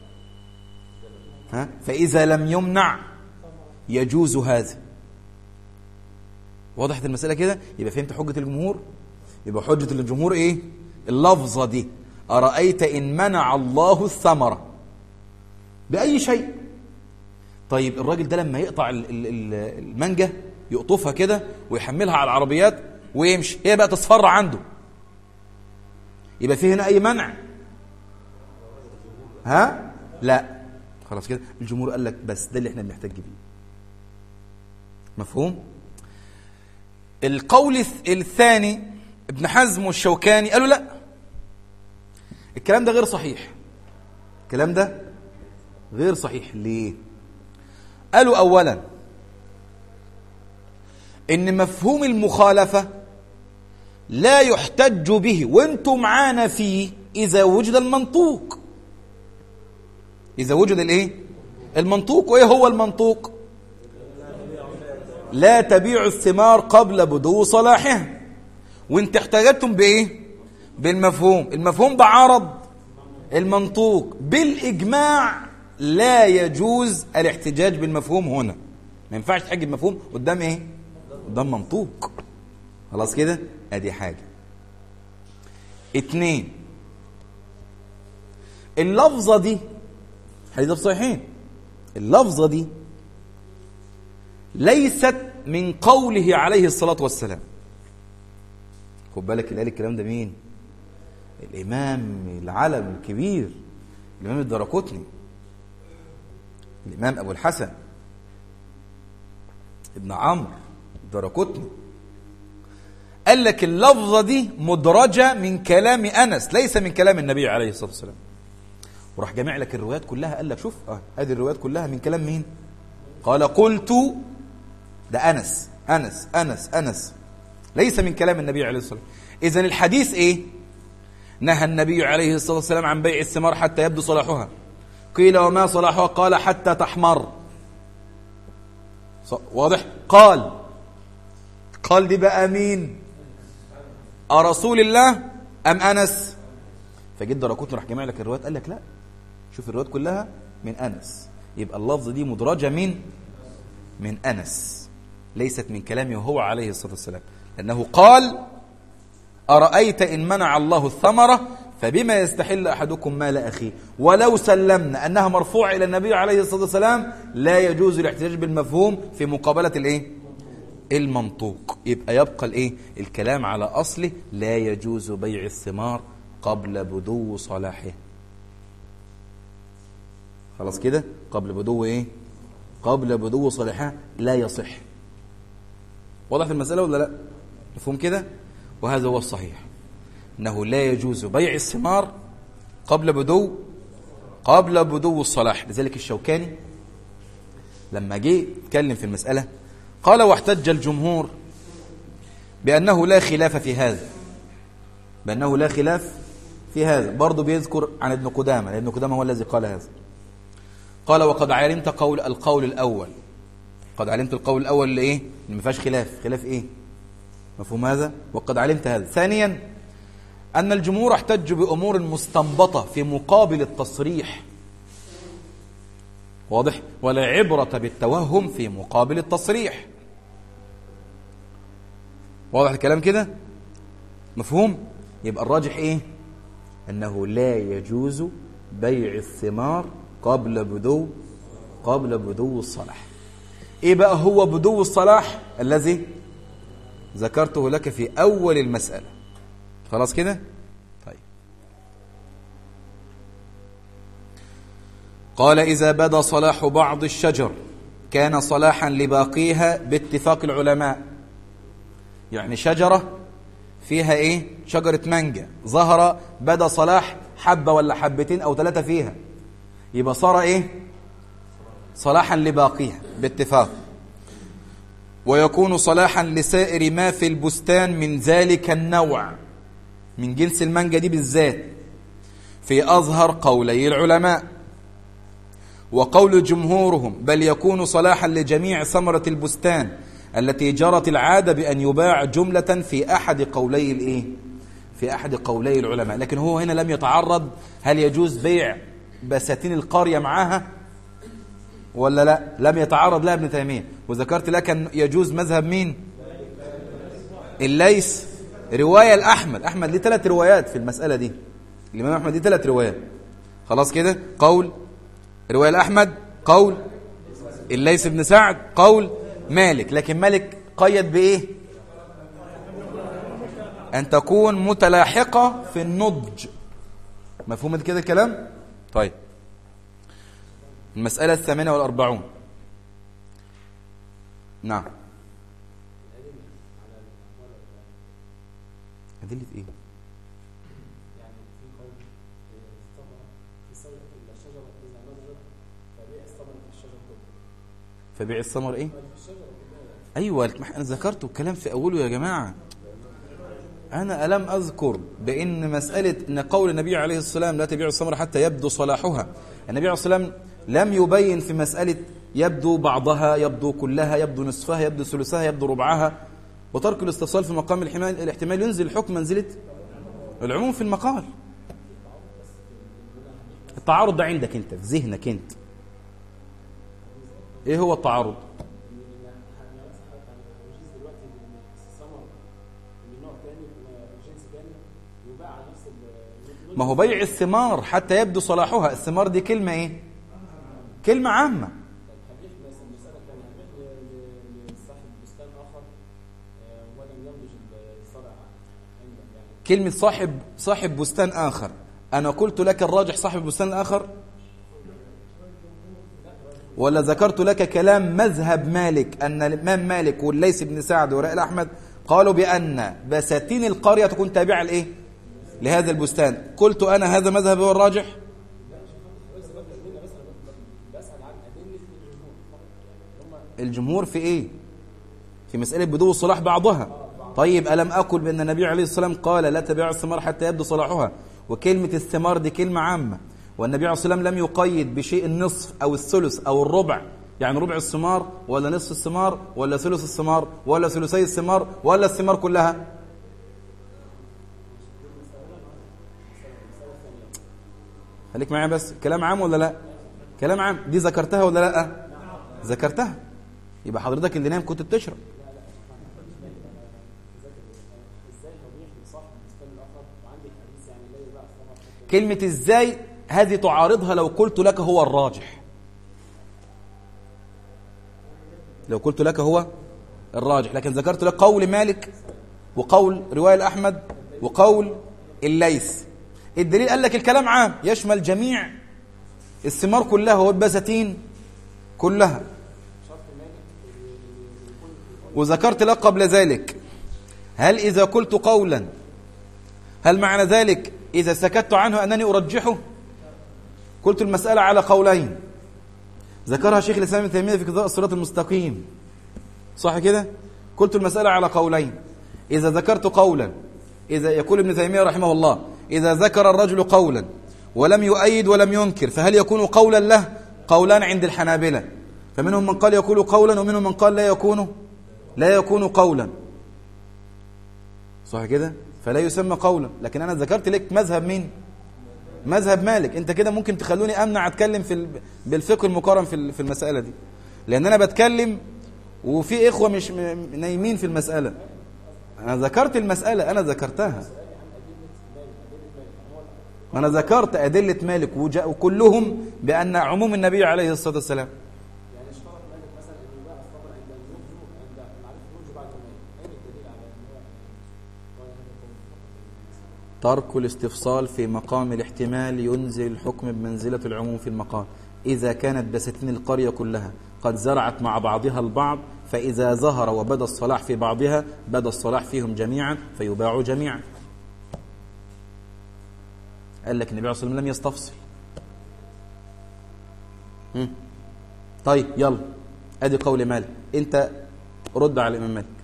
Speaker 1: ها؟ فإذا لم يمنع يجوز هذا وضحت المسألة كده يبقى فهمت حجة الجمهور يبقى حجة الجمهور إيه اللفظة دي أرأيت إن منع الله الثمرة بأي شيء طيب الراجل ده لما يقطع المانجا يقطفها كده ويحملها على العربيات ويمشي هي بقى تصفر عنده يبقى في هنا أي منع ها لا خلاص كده الجمهور قال لك بس ده اللي احنا بنحتاج بيه مفهوم القول الثاني ابن حزم والشوكاني قالوا لا الكلام ده غير صحيح الكلام ده غير صحيح ليه قالوا اولا ان مفهوم المخالفه لا يحتج به وانتم معانا فيه اذا وجد المنطوق اذا وجد الايه المنطوق وايه هو المنطوق لا تبيع الثمار قبل بدو صلاحها وانت احتاجتم بايه بالمفهوم المفهوم بعرض المنطوق بالاجماع لا يجوز الاحتجاج بالمفهوم هنا ما ينفعش تحج بمفهوم قدام ايه قدام منطوق خلاص كده ادي حاجه اتنين اللفظه دي حديث صحيحين اللفظه دي ليست من قوله عليه الصلاه والسلام خد بالك اللي قال الكلام ده مين الامام العلم الكبير الامام الدرقطني الإمام أبو الحسن ابن عمرو الدرقطني قال لك اللفظة دي مدرجة من كلام أنس ليس من كلام النبي عليه الصلاة والسلام وراح جامع لك الروايات كلها قال لك شوف اه ادي الروايات كلها من كلام مين قال قلت ده أنس أنس أنس أنس ليس من كلام النبي عليه الصلاة والسلام إذا الحديث إيه نهى النبي عليه الصلاة والسلام عن بيع الثمار حتى يبدو صلاحها قيل وما صلاحها قال حتى تحمر واضح قال قال دي بقى مين أرسول الله أم أنس فجد دراكوتن راح جمع لك الروايات قال لك لا شوف الروايات كلها من أنس يبقى اللفظ دي مدرجة من من أنس ليست من كلامه هو عليه الصلاة والسلام لأنه قال أرأيت إن منع الله الثمرة فبما يستحل أحدكم مال أخيه ولو سلمنا أنها مرفوعة إلى النبي عليه الصلاة والسلام لا يجوز الاحتجاج بالمفهوم في مقابلة الإيه؟ المنطوق يبقى يبقى الإيه؟ الكلام على أصله لا يجوز بيع الثمار قبل بدو صلاحه خلاص كده قبل بدو إيه؟ قبل بدو صلاحها لا يصح وضحت المسألة ولا لا مفهوم كده وهذا هو الصحيح أنه لا يجوز بيع الثمار قبل بدو قبل بدو الصلاح لذلك الشوكاني لما جه يتكلم في المسألة قال واحتج الجمهور بأنه لا خلاف في هذا بأنه لا خلاف في هذا برضه بيذكر عن ابن قدامة لأن ابن قدامة هو الذي قال هذا قال وقد علمت قول القول الأول قد علمت القول الأول اللي إيه؟ اللي ما فيهاش خلاف خلاف إيه؟ مفهوم هذا؟ وقد علمت هذا ثانيا أن الجمهور احتج بأمور مستنبطة في مقابل التصريح واضح ولا عبرة بالتوهم في مقابل التصريح واضح الكلام كده مفهوم يبقى الراجح ايه انه لا يجوز بيع الثمار قبل بدو قبل بدو الصلاح ايه بقى هو بدو الصلاح الذي ذكرته لك في اول المسألة خلاص كده طيب قال إذا بدا صلاح بعض الشجر كان صلاحا لباقيها باتفاق العلماء يعني شجرة فيها ايه شجرة مانجا ظهر بدا صلاح حبة ولا حبتين أو ثلاثة فيها يبقى صار إيه صلاحا لباقيها باتفاق ويكون صلاحا لسائر ما في البستان من ذلك النوع من جنس المانجا دي بالذات في أظهر قولي العلماء وقول جمهورهم بل يكون صلاحا لجميع ثمرة البستان التي جرت العادة بأن يباع جملة في أحد قولي الإيه؟ في أحد قولي العلماء لكن هو هنا لم يتعرض هل يجوز بيع بساتين القرية معاها ولا لا لم يتعرض لها ابن تيمية وذكرت لك أن يجوز مذهب مين الليث رواية الأحمد أحمد ليه ثلاث روايات في المسألة دي الإمام أحمد ليه ثلاث روايات خلاص كده قول رواية الأحمد قول الليث بن سعد قول مالك لكن مالك قيد بإيه أن تكون متلاحقة في النضج مفهوم كده الكلام طيب المسألة الثامنة والأربعون نعم أدلة إيه؟
Speaker 2: يعني في قول الثمرة في سورة الشجرة إذا نضجت فبيع الثمرة في الشجرة كلها
Speaker 1: فبيع الثمر إيه؟
Speaker 2: في الشجرة كلها
Speaker 1: أيوة ما أنا ذكرته الكلام في أوله يا جماعة أنا ألم أذكر بأن مسألة أن قول النبي عليه السلام لا تبيع الثمر حتى يبدو صلاحها النبي عليه السلام لم يبين في مسألة يبدو بعضها يبدو كلها يبدو نصفها يبدو ثلثها يبدو ربعها وترك الاستفصال في مقام الاحتمال الاحتمال ينزل الحكم منزلة العموم في المقال التعارض ده عندك انت في ذهنك انت ايه هو التعارض
Speaker 2: يجوز دلوقتي إن الثمرة من نوع تاني من جنس تاني يباع على نفس ال
Speaker 1: ما هو بيع الثمار حتى يبدو صلاحها الثمار دي كلمة ايه كلمة عامة
Speaker 2: هبيع بس المسألة الثانية هبيع ل- ل- لصاحب بستان آخر آه، ولم ينضج الزرع عندك يعني
Speaker 1: كلمة صاحب صاحب بستان آخر أنا قلت لك الراجح صاحب البستان الآخر ولا ذكرت لك كلام مذهب مالك أن الإمام مالك والليث بن سعد ورائل أحمد قالوا بأن بساتين القرية تكون تابعة لإيه لهذا البستان قلت أنا هذا مذهب هو الراجح الجمهور في إيه في مسألة بدو صلاح بعضها طيب ألم أقل بأن النبي عليه الصلاة والسلام قال لا تبيع الثمار حتى يبدو صلاحها وكلمة الثمار دي كلمة عامة والنبي عليه الصلاة والسلام لم يقيد بشيء النصف أو الثلث أو الربع يعني ربع الثمار ولا نصف الثمار ولا ثلث الثمار ولا ثلثي الثمار ولا الثمار كلها خليك معايا بس كلام عام ولا لا كلام عام دي ذكرتها ولا لا ذكرتها يبقى حضرتك اللي نايم كنت بتشرب
Speaker 2: ازاي هبيع لصاحب البستان الآخر وعندي حديث يعني لا يباع الثمر حتى
Speaker 1: كلمة ازاي هذه تعارضها لو قلت لك هو الراجح لو قلت لك هو الراجح لكن ذكرت لك قول مالك وقول رواية الأحمد وقول الليث الدليل قال لك الكلام عام يشمل جميع الثمار كلها والبساتين كلها وذكرت لك قبل ذلك هل إذا قلت قولا هل معنى ذلك إذا سكت عنه أنني أرجحه قلت المسألة على قولين ذكرها شيخ الإسلام ابن تيمية في قضاء الصراط المستقيم صح كده قلت المسألة على قولين إذا ذكرت قولا إذا يقول ابن تيمية رحمه الله إذا ذكر الرجل قولا ولم يؤيد ولم ينكر فهل يكون قولا له قولان عند الحنابلة فمنهم من قال يقول قولا ومنهم من قال لا يكون لا يكون قولا صح كده فلا يسمى قولا لكن انا ذكرت لك مذهب مين مذهب مالك انت كده ممكن تخلوني امنع اتكلم في ال- بالفقه المقارن في ال- في المساله دي لان انا بتكلم وفي اخوه مش م- نايمين في المساله انا ذكرت المساله انا ذكرتها ما انا ذكرت ادله مالك وجاء وكلهم بان عموم النبي عليه الصلاه والسلام
Speaker 2: يعني اشترط مالك مثلا ان يباع الثمر عند النضج عند معرفه النضج بعد المال اين الدليل على ان هو قال هذا قول
Speaker 1: ترك الاستفصال في مقام الاحتمال ينزل الحكم بمنزلة العموم في المقام إذا كانت بساتين القرية كلها قد زرعت مع بعضها البعض فإذا ظهر وبدا الصلاح في بعضها بدا الصلاح فيهم جميعا فيباع جميعا قال لك النبي عليه الصلاه والسلام لم يستفصل مم. طيب يلا ادي قول مالك انت رد على الامام مالك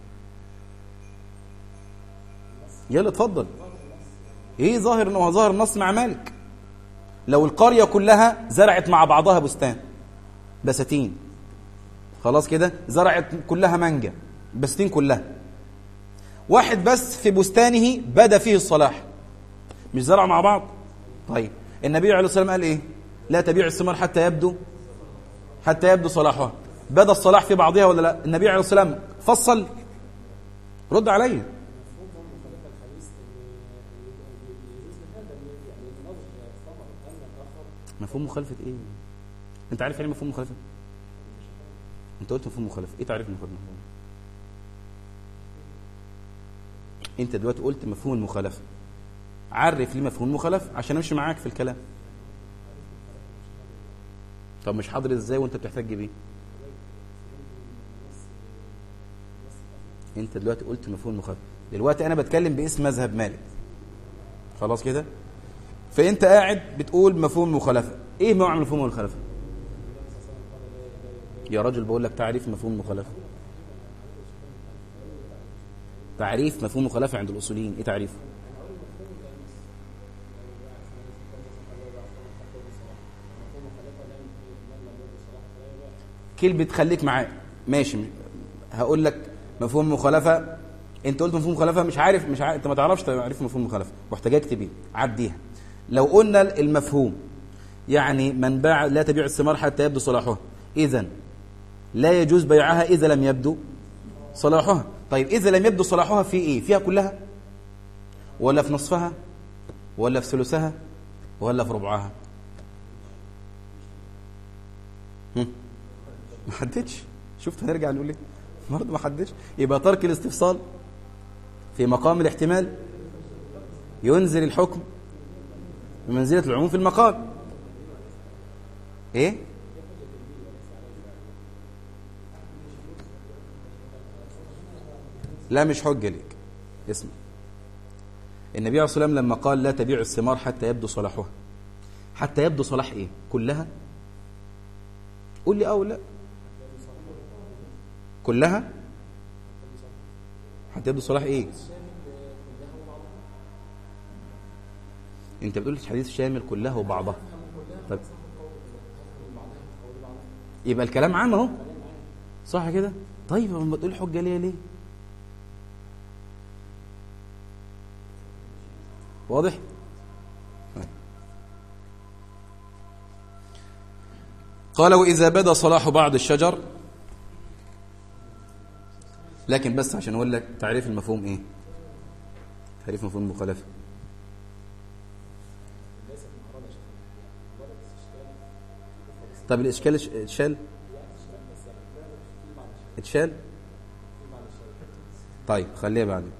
Speaker 1: يلا اتفضل ايه ظاهر انه ظاهر النص مع مالك لو القريه كلها زرعت مع بعضها بستان بساتين خلاص كده زرعت كلها مانجا بساتين كلها واحد بس في بستانه بدا فيه الصلاح مش زرعوا مع بعض طيب النبي عليه الصلاه والسلام قال ايه لا تبيع الثمار حتى يبدو حتى يبدو صلاحها بدا الصلاح في بعضها ولا لا النبي عليه الصلاه والسلام فصل رد عليا مفهوم مخالفه ايه انت عارف يعني مفهوم مخالفه انت قلت مفهوم مخالفه ايه تعريف المخالفه انت دلوقتي قلت مفهوم المخالفه عرف لي مفهوم المخالفه عشان امشي معاك في الكلام طب مش حاضر ازاي وانت بتحتاج بيه انت دلوقتي قلت مفهوم المخالفه دلوقتي انا بتكلم باسم مذهب مالك خلاص كده فانت قاعد بتقول مفهوم المخالفه ايه معنى مفهوم المخالفه يا راجل بقول لك تعريف مفهوم المخالفه تعريف مفهوم المخالفه عند الاصوليين ايه تعريفه كلمة خليك معايا ماشي هقول لك مفهوم المخالفة انت قلت مفهوم المخالفة مش عارف مش عارف انت ما تعرفش تعرف مفهوم المخالفة محتاج اكتب ايه عديها لو قلنا المفهوم يعني من باع لا تبيع الثمار حتى يبدو صلاحها اذا لا يجوز بيعها اذا لم يبدو صلاحها طيب اذا لم يبدو صلاحها في ايه فيها كلها ولا في نصفها ولا في ثلثها ولا في ربعها هم؟ ما حددش شفت هنرجع نقول ايه برضه ما حددش يبقى ترك الاستفصال في مقام الاحتمال ينزل الحكم بمنزلة العموم في المقال ايه لا مش حجة ليك اسمع النبي عليه الصلاة والسلام لما قال لا تبيع الثمار حتى يبدو صلاحها حتى يبدو صلاح ايه كلها قول لي اه ولا لا كلها حتى يبدو صلاح ايه انت بتقول الحديث شامل كلها وبعضها طيب يبقى الكلام عام اهو صح كده طيب اما تقول حجه ليه ليه واضح قال وإذا بدا صلاح بعض الشجر لكن بس عشان أقول لك تعريف المفهوم إيه تعريف مفهوم المخالفة طب الإشكال اتشال اتشال طيب خليها بعدين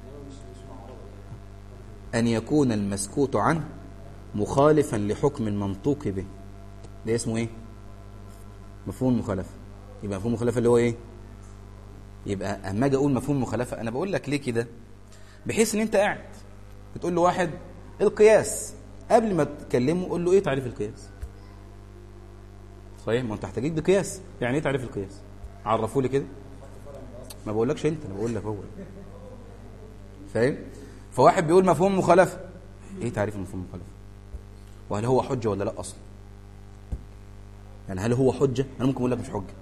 Speaker 1: أن يكون المسكوت عنه مخالفا لحكم المنطوق به ده اسمه ايه مفهوم المخالفه يبقى مفهوم المخالفه اللي هو ايه يبقى اما اجي اقول مفهوم المخالفه انا بقول لك ليه كده بحيث ان انت قاعد بتقول له واحد القياس قبل ما تكلمه قول له ايه تعريف القياس صحيح ما انت هتحتاج بقياس يعني ايه تعريف القياس عرفوا لي كده ما بقولكش انت انا بقول لك هو فاهم فواحد بيقول مفهوم مخالفه ايه تعريف مفهوم المخالفه وهل هو حجه ولا لا اصلا يعني هل هو حجه انا ممكن اقول لك مش حجه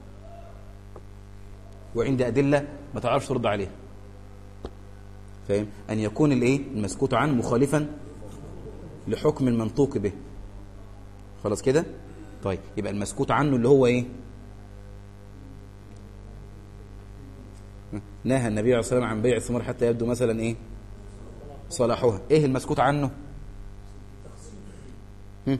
Speaker 1: وعندي ادله ما تعرفش ترد عليها فاهم ان يكون الايه المسكوت عنه مخالفا لحكم المنطوق به خلاص كده طيب يبقى المسكوت عنه اللي هو ايه نهى النبي عليه الصلاه والسلام عن بيع الثمار حتى يبدو مثلا ايه صلاحها ايه المسكوت عنه هم؟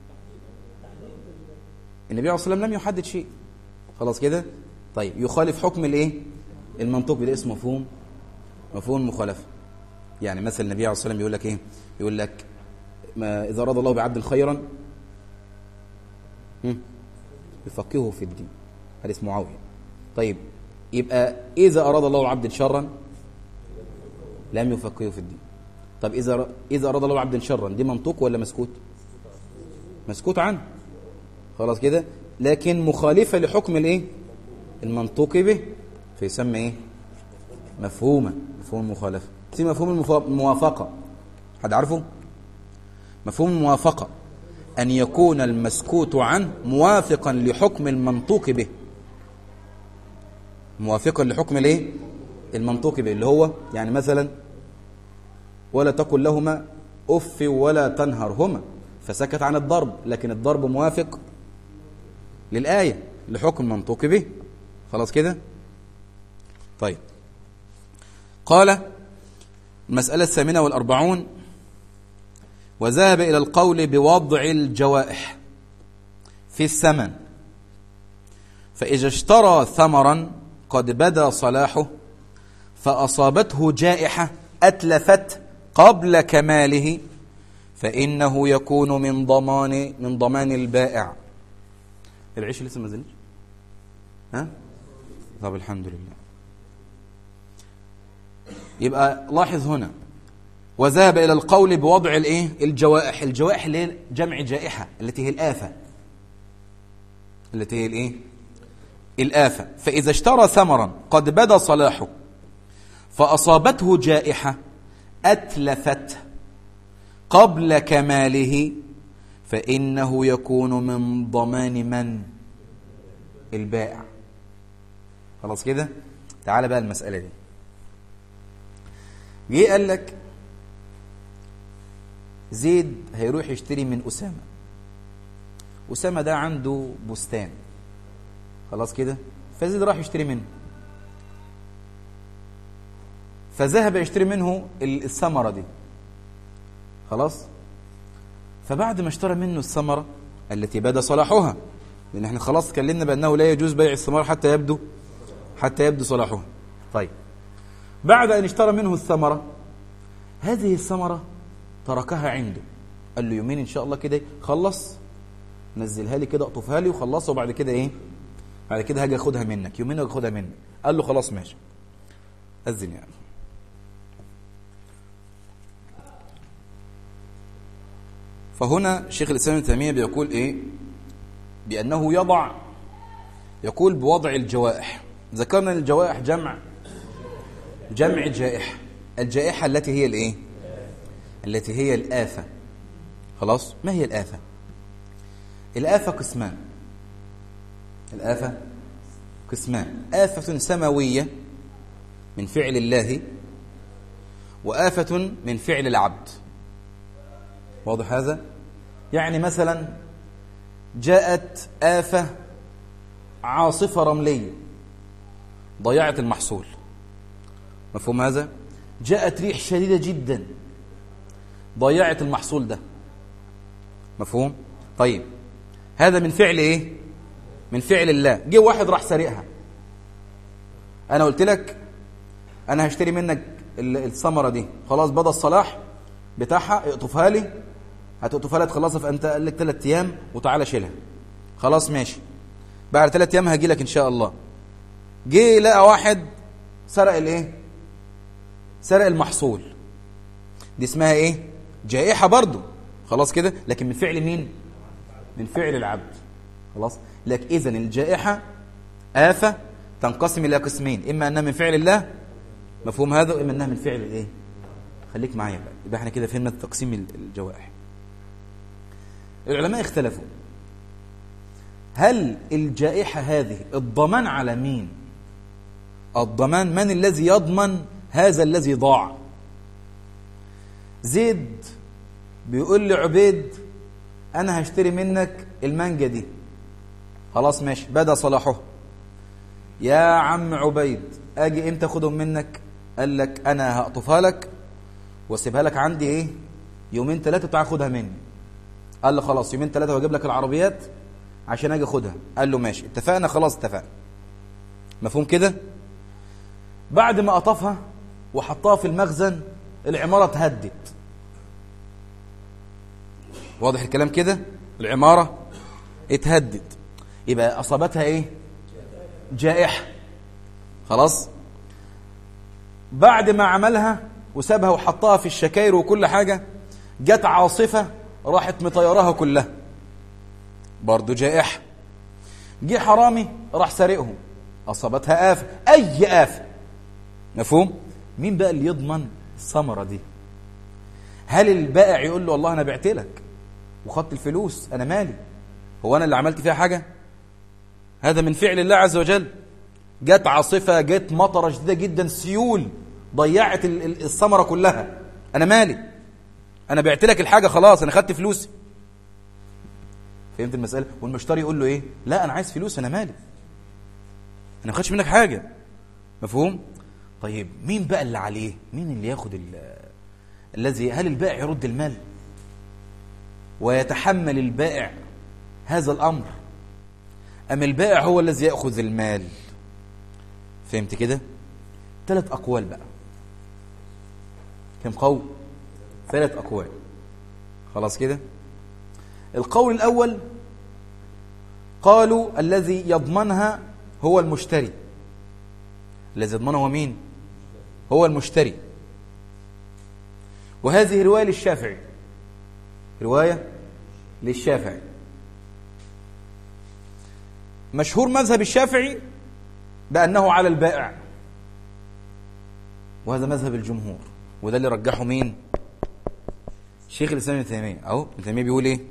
Speaker 1: النبي عليه الصلاه والسلام لم يحدد شيء خلاص كده طيب يخالف حكم الايه المنطوق ده اسمه مفهوم مفهوم المخالفه يعني مثلا النبي عليه الصلاه والسلام يقول لك ايه يقول لك ما اذا اراد الله بعبد خيرا هم؟ يفقهه في الدين حديث معاويه طيب يبقى اذا اراد الله عبد شرا لم يفقهه في الدين طب اذا اذا اراد الله عبدا شرا دي منطوق ولا مسكوت مسكوت عنه خلاص كده لكن مخالفه لحكم الايه المنطوق به فيسمى ايه مفهومه مفهوم المخالفه في مفهوم المفا- الموافقه حد عارفه مفهوم الموافقه ان يكون المسكوت عنه موافقا لحكم المنطوق به موافقا لحكم الايه المنطوق به اللي هو يعني مثلا ولا تقل لهما اف ولا تنهرهما فسكت عن الضرب لكن الضرب موافق للآية لحكم منطوق به خلاص كده طيب قال المسألة الثامنة والأربعون وذهب إلى القول بوضع الجوائح في الثمن فإذا اشترى ثمرا قد بدا صلاحه فأصابته جائحة أتلفت قبل كماله فإنه يكون من ضمان من ضمان البائع العيش لسه ما نزلش ها طب الحمد لله يبقى لاحظ هنا وذهب إلى القول بوضع الايه الجوائح الجوائح اللي هي جمع جائحة التي هي الآفة التي هي الايه الآفة فإذا اشترى ثمرا قد بدا صلاحه فأصابته جائحة أتلفت قبل كماله فإنه يكون من ضمان من البائع خلاص كده تعال بقى المسألة دي جه قال لك زيد هيروح يشتري من أسامة أسامة ده عنده بستان خلاص كده فزيد راح يشتري منه فذهب يشتري منه الثمرة دي خلاص فبعد ما اشترى منه الثمرة التي بدا صلاحها لأن احنا خلاص اتكلمنا بأنه لا يجوز بيع الثمار حتى يبدو حتى يبدو صلاحها طيب بعد أن اشترى منه الثمرة هذه الثمرة تركها عنده قال له يومين إن شاء الله كده خلص نزلها لي كده اقطفها لي وخلصها وبعد كده ايه بعد كده هاجي اخدها منك يومين هاجي اخدها منك قال له خلاص ماشي أذن يعني فهنا شيخ الإسلام ابن تيمية بيقول إيه بأنه يضع يقول بوضع الجوائح ذكرنا الجوائح جمع جمع جائحة الجائحة التي هي الإيه التي هي الآفة خلاص ما هي الآفة الآفة قسمان الآفة قسمان آفة سماوية من فعل الله وآفة من فعل العبد واضح هذا يعني مثلا جاءت آفة عاصفة رملية ضيعت المحصول مفهوم هذا جاءت ريح شديدة جدا ضيعت المحصول ده مفهوم طيب هذا من فعل ايه من فعل الله جه واحد راح سرقها انا قلت لك انا هشتري منك الثمره دي خلاص بدا الصلاح بتاعها اقطفها لي هتقطفها لي تخلصها في انت قال لك ثلاث ايام وتعالى شيلها خلاص ماشي بعد ثلاث ايام هاجي لك ان شاء الله جه لقى واحد سرق الايه سرق المحصول دي اسمها ايه جائحه برضه خلاص كده لكن من فعل مين من فعل العبد خلاص لك اذا الجائحه آفة تنقسم الى قسمين اما انها من فعل الله مفهوم هذا واما انها من فعل الايه خليك معايا بقى يبقى احنا كده فهمنا تقسيم الجوائح العلماء اختلفوا هل الجائحة هذه الضمان على مين الضمان من الذي يضمن هذا الذي ضاع زيد بيقول لعبيد انا هشتري منك المانجا دي خلاص ماشي بدا صلاحه يا عم عبيد اجي امتى اخدهم منك قال لك انا هقطفها لك واسيبها لك عندي ايه يومين ثلاثه تعال خدها مني قال له خلاص يومين ثلاثه واجيب لك العربيات عشان اجي اخدها قال له ماشي اتفقنا خلاص اتفقنا مفهوم كده بعد ما قطفها وحطها في المخزن العماره اتهدت واضح الكلام كده العماره اتهدت يبقى اصابتها ايه جائحه خلاص بعد ما عملها وسابها وحطها في الشكاير وكل حاجة جت عاصفة راحت مطيرها كلها برضو جائحة جه حرامي راح سارقهم أصابتها آفة أي آفة مفهوم؟ مين بقى اللي يضمن الثمرة دي؟ هل البائع يقول له والله أنا بعت لك وخدت الفلوس أنا مالي هو أنا اللي عملت فيها حاجة؟ هذا من فعل الله عز وجل جت عاصفة جت مطرة شديدة جدا سيول ضيعت ال- ال- الثمرة كلها أنا مالي أنا بعت لك الحاجة خلاص أنا خدت فلوسي فهمت المسألة والمشتري يقول له إيه لا أنا عايز فلوس أنا مالي أنا ما خدش منك حاجة مفهوم طيب مين بقى اللي عليه مين اللي ياخد ال- الذي هل البائع يرد المال ويتحمل البائع هذا الأمر أم البائع هو الذي يأخذ المال فهمت كده ثلاث أقوال بقى كم قول ثلاث أقوال خلاص كده القول الأول قالوا الذي يضمنها هو المشتري الذي يضمنها هو مين هو المشتري وهذه رواية للشافعي رواية للشافعي مشهور مذهب الشافعي بأنه على البائع وهذا مذهب الجمهور وده اللي رجحه مين شيخ الإسلام ابن تيمية أهو ابن تيمية بيقول إيه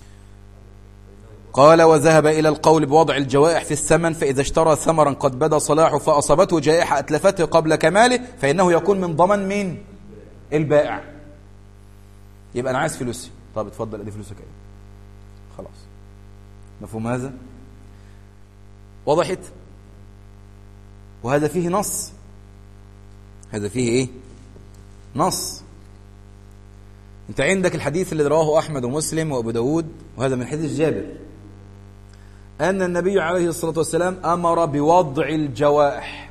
Speaker 1: قال وذهب إلى القول بوضع الجوائح في الثمن فإذا اشترى ثمرا قد بدا صلاحه فأصابته جائحة أتلفته قبل كماله فإنه يكون من ضمن مين البائع يبقى أنا عايز فلوسي طب اتفضل ادي فلوسك ايه خلاص مفهوم هذا وضحت وهذا فيه نص هذا فيه ايه نص انت عندك الحديث اللي رواه احمد ومسلم وابو داود وهذا من حديث جابر ان النبي عليه الصلاه والسلام امر بوضع الجوائح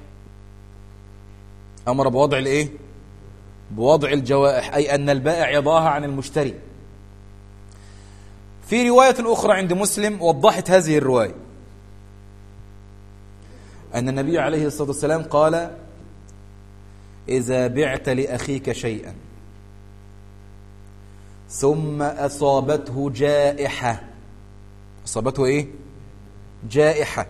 Speaker 1: امر بوضع الايه بوضع الجوائح اي ان البائع يضعها عن المشتري في روايه اخرى عند مسلم وضحت هذه الروايه أن النبي عليه الصلاة والسلام قال إذا بعت لأخيك شيئا ثم أصابته جائحة أصابته إيه؟ جائحة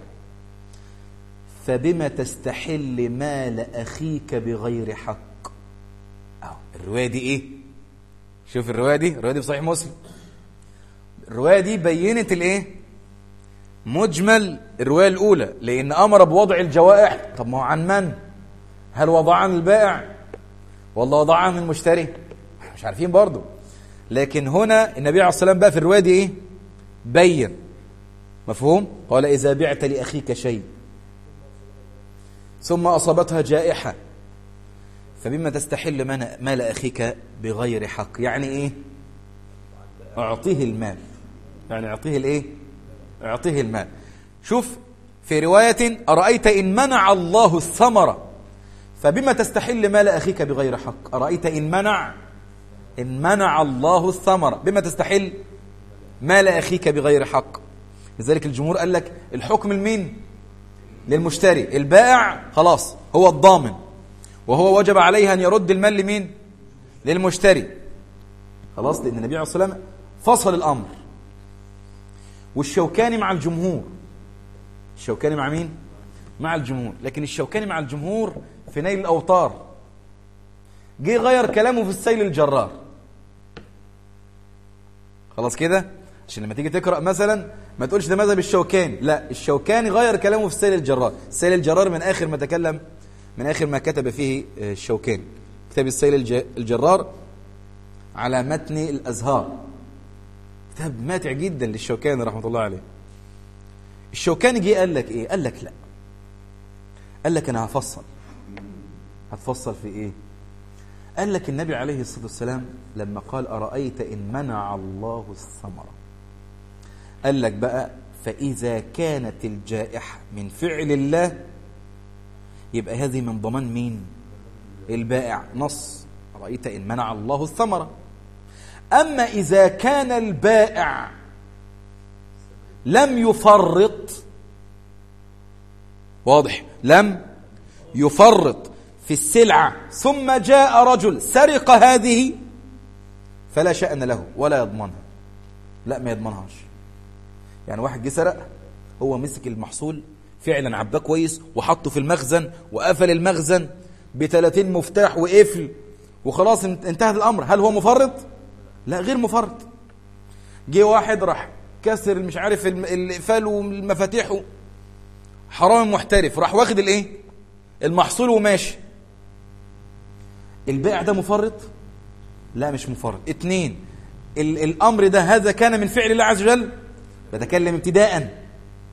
Speaker 1: فبما تستحل مال أخيك بغير حق أو الرواية دي إيه؟ شوف الرواية دي الرواية دي في صحيح مسلم الرواية دي بينت الإيه؟ مجمل الرواية الأولى لأن أمر بوضع الجوائح طب ما هو عن من؟ هل وضع عن البائع؟ والله وضع عن المشتري؟ مش عارفين برضو لكن هنا النبي عليه الصلاة والسلام بقى في الرواية دي إيه؟ بين مفهوم؟ قال إذا بعت لأخيك شيء ثم أصابتها جائحة فبما تستحل مال أخيك بغير حق يعني إيه؟ أعطيه المال يعني أعطيه الإيه؟ اعطيه المال شوف في رواية أرأيت إن منع الله الثمرة فبما تستحل مال أخيك بغير حق أرأيت إن منع إن منع الله الثمرة بما تستحل مال أخيك بغير حق لذلك الجمهور قال لك الحكم لمين للمشتري البائع خلاص هو الضامن وهو وجب عليه أن يرد المال لمين للمشتري خلاص لأن النبي عليه الصلاة والسلام فصل الأمر والشوكاني مع الجمهور الشوكاني مع مين مع الجمهور لكن الشوكاني مع الجمهور في نيل الأوطار جه غير كلامه في السيل الجرار خلاص كده عشان لما تيجي تقرأ مثلا ما تقولش ده مذهب الشوكاني لا الشوكاني غير كلامه في السيل الجرار السيل الجرار من آخر ما تكلم من آخر ما كتب فيه الشوكاني كتاب السيل الجرار على متن الأزهار كتاب ماتع جدا للشوكاني رحمة الله عليه الشوكاني جه قال لك ايه قال لك لا قال لك انا هفصل هتفصل في ايه قال لك النبي عليه الصلاة والسلام لما قال أرأيت إن منع الله الثمرة قال لك بقى فإذا كانت الجائحة من فعل الله يبقى هذه من ضمان مين البائع نص أرأيت إن منع الله الثمرة أما إذا كان البائع لم يفرط واضح لم يفرط في السلعة ثم جاء رجل سرق هذه فلا شأن له ولا يضمنها لا ما يضمنهاش يعني واحد جه سرق هو مسك المحصول فعلا عباه كويس وحطه في المخزن وقفل المخزن ب 30 مفتاح وقفل وخلاص انتهت الامر هل هو مفرط لا غير مفرط جه واحد راح كسر مش عارف الاقفال والمفاتيح حرام محترف راح واخد الايه المحصول وماشي البائع ده مفرط لا مش مفرط اتنين ال الامر ده هذا كان من فعل الله عز وجل بتكلم ابتداء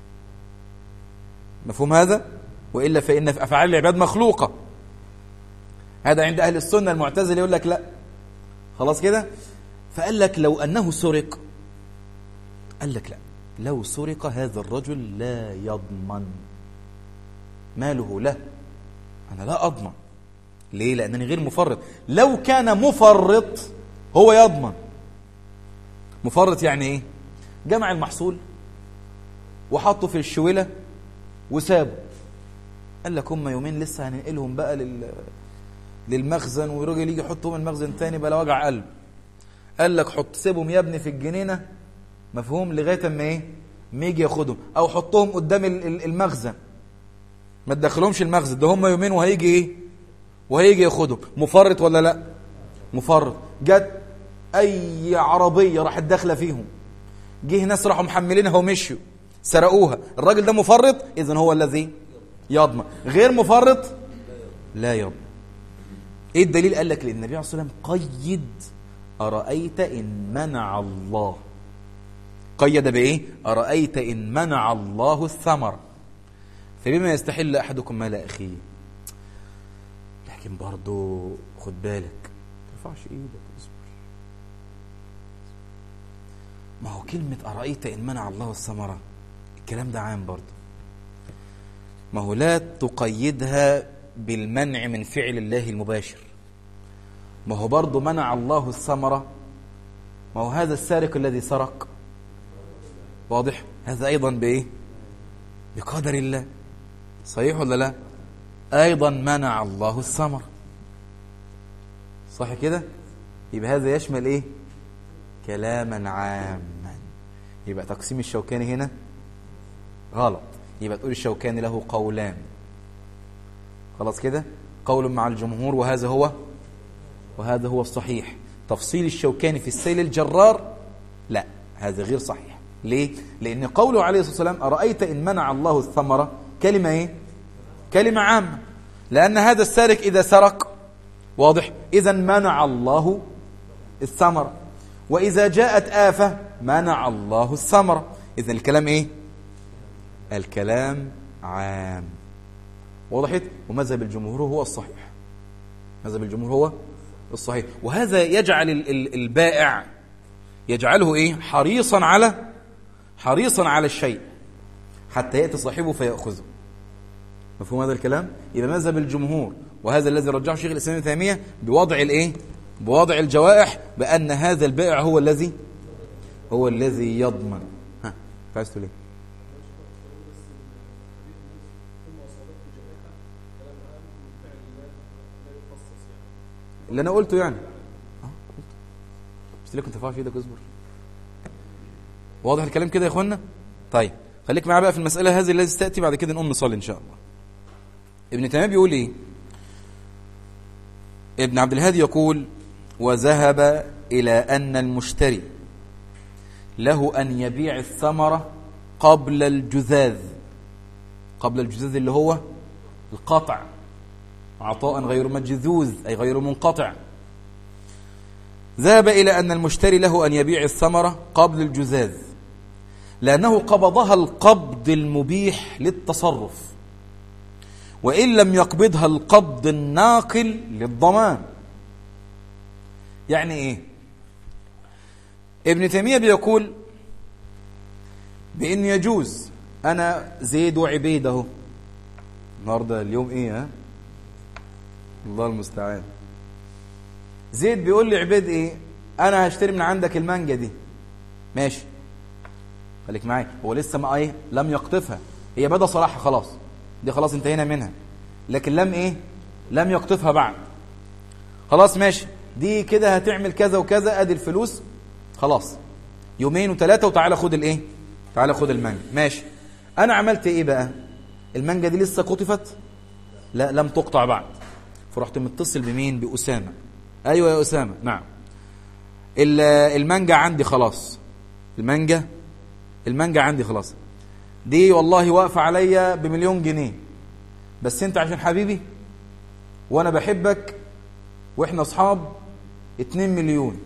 Speaker 1: مفهوم هذا والا فان افعال العباد مخلوقه هذا عند اهل السنه المعتزله يقول لك لا خلاص كده فقال لك لو انه سرق قال لك لا لو سرق هذا الرجل لا يضمن ماله له انا لا اضمن ليه لانني غير مفرط لو كان مفرط هو يضمن مفرط يعني ايه جمع المحصول وحطه في الشويله وسابه قال لك هم يومين لسه هننقلهم بقى لل للمخزن والراجل يجي يحطهم المخزن تاني بلا وجع قلب قال لك حط سيبهم يا ابني في الجنينه مفهوم لغايه اما ايه ما يجي ياخدهم او حطهم قدام المخزن ما تدخلهمش المخزن ده هم يومين وهيجي ايه وهيجي ياخدهم مفرط ولا لا مفرط جت اي عربيه راحت داخله فيهم جه ناس راحوا محملينها ومشوا سرقوها الراجل ده مفرط اذا هو الذي يضمن غير مفرط لا يضمن ايه الدليل قال لك لان النبي عليه الصلاه والسلام قيد ارايت ان منع الله قيد بايه ارايت ان منع الله الثمر فبما يستحل احدكم مال اخيه لكن برضه خد بالك ما ترفعش ايدك اصبر ما هو كلمة أرأيت إن منع الله الثمرة الكلام ده عام برضه ما هو لا تقيدها بالمنع من فعل الله المباشر ما هو برضه منع الله الثمرة ما هو هذا السارق الذي سرق واضح هذا أيضا بإيه بقدر الله صحيح ولا لا أيضا منع الله الثمر صح كده يبقى هذا يشمل إيه كلاما عاما يبقى تقسيم الشوكاني هنا غلط يبقى تقول الشوكاني له قولان خلاص كده قول مع الجمهور وهذا هو وهذا هو الصحيح تفصيل الشوكاني في السيل الجرار لا هذا غير صحيح ليه لان قوله عليه الصلاه والسلام ارايت ان منع الله الثمره كلمه ايه كلمه عامه لان هذا السارق اذا سرق واضح اذا منع الله الثمره واذا جاءت افه منع الله الثمره اذا الكلام ايه الكلام عام وضحت ومذهب الجمهور هو الصحيح مذهب الجمهور هو الصحيح وهذا يجعل البائع يجعله ايه حريصا على حريصا على الشيء حتى ياتي صاحبه فياخذه مفهوم هذا الكلام يبقى مذهب الجمهور وهذا الذي رجحه شيخ الاسلام ابن تيميه بوضع الايه بوضع الجوائح بان هذا البائع هو الذي هو الذي يضمن ها عايز تقول ايه اللي انا قلته يعني مش لك انت فاهم في ايدك اصبر واضح الكلام كده يا اخوانا طيب خليك معايا بقى في المساله هذه التي تاتي بعد كده نقوم نصلي ان شاء الله ابن تيميه بيقول ايه ابن عبد الهادي يقول وذهب الى ان المشتري له ان يبيع الثمره قبل الجذاذ قبل الجذاذ اللي هو القطع عطاء غير مجذوذ أي غير منقطع ذهب إلى أن المشتري له أن يبيع الثمرة قبل الجزاز لأنه قبضها القبض المبيح للتصرف وإن لم يقبضها القبض الناقل للضمان يعني إيه ابن تيمية بيقول بأن يجوز أنا زيد وعبيد أهو النهارده اليوم إيه ها الله المستعان زيد بيقول لي عبيد ايه انا هشتري من عندك المانجا دي ماشي خليك معايا هو لسه ما ايه لم يقطفها هي بدا صلاحها خلاص دي خلاص انتهينا منها لكن لم ايه لم يقطفها بعد خلاص ماشي دي كده هتعمل كذا وكذا ادي الفلوس خلاص يومين وثلاثة وتعالى خد الايه تعالى خد المانجا ماشي انا عملت ايه بقى المانجا دي لسه قطفت لا لم تقطع بعد فرحت متصل بمين بأسامة ايوه يا أسامة نعم ال- المانجا عندي خلاص المانجا المانجا عندي خلاص دي والله واقفة عليا بمليون جنيه بس انت عشان حبيبي وانا بحبك واحنا اصحاب اتنين مليون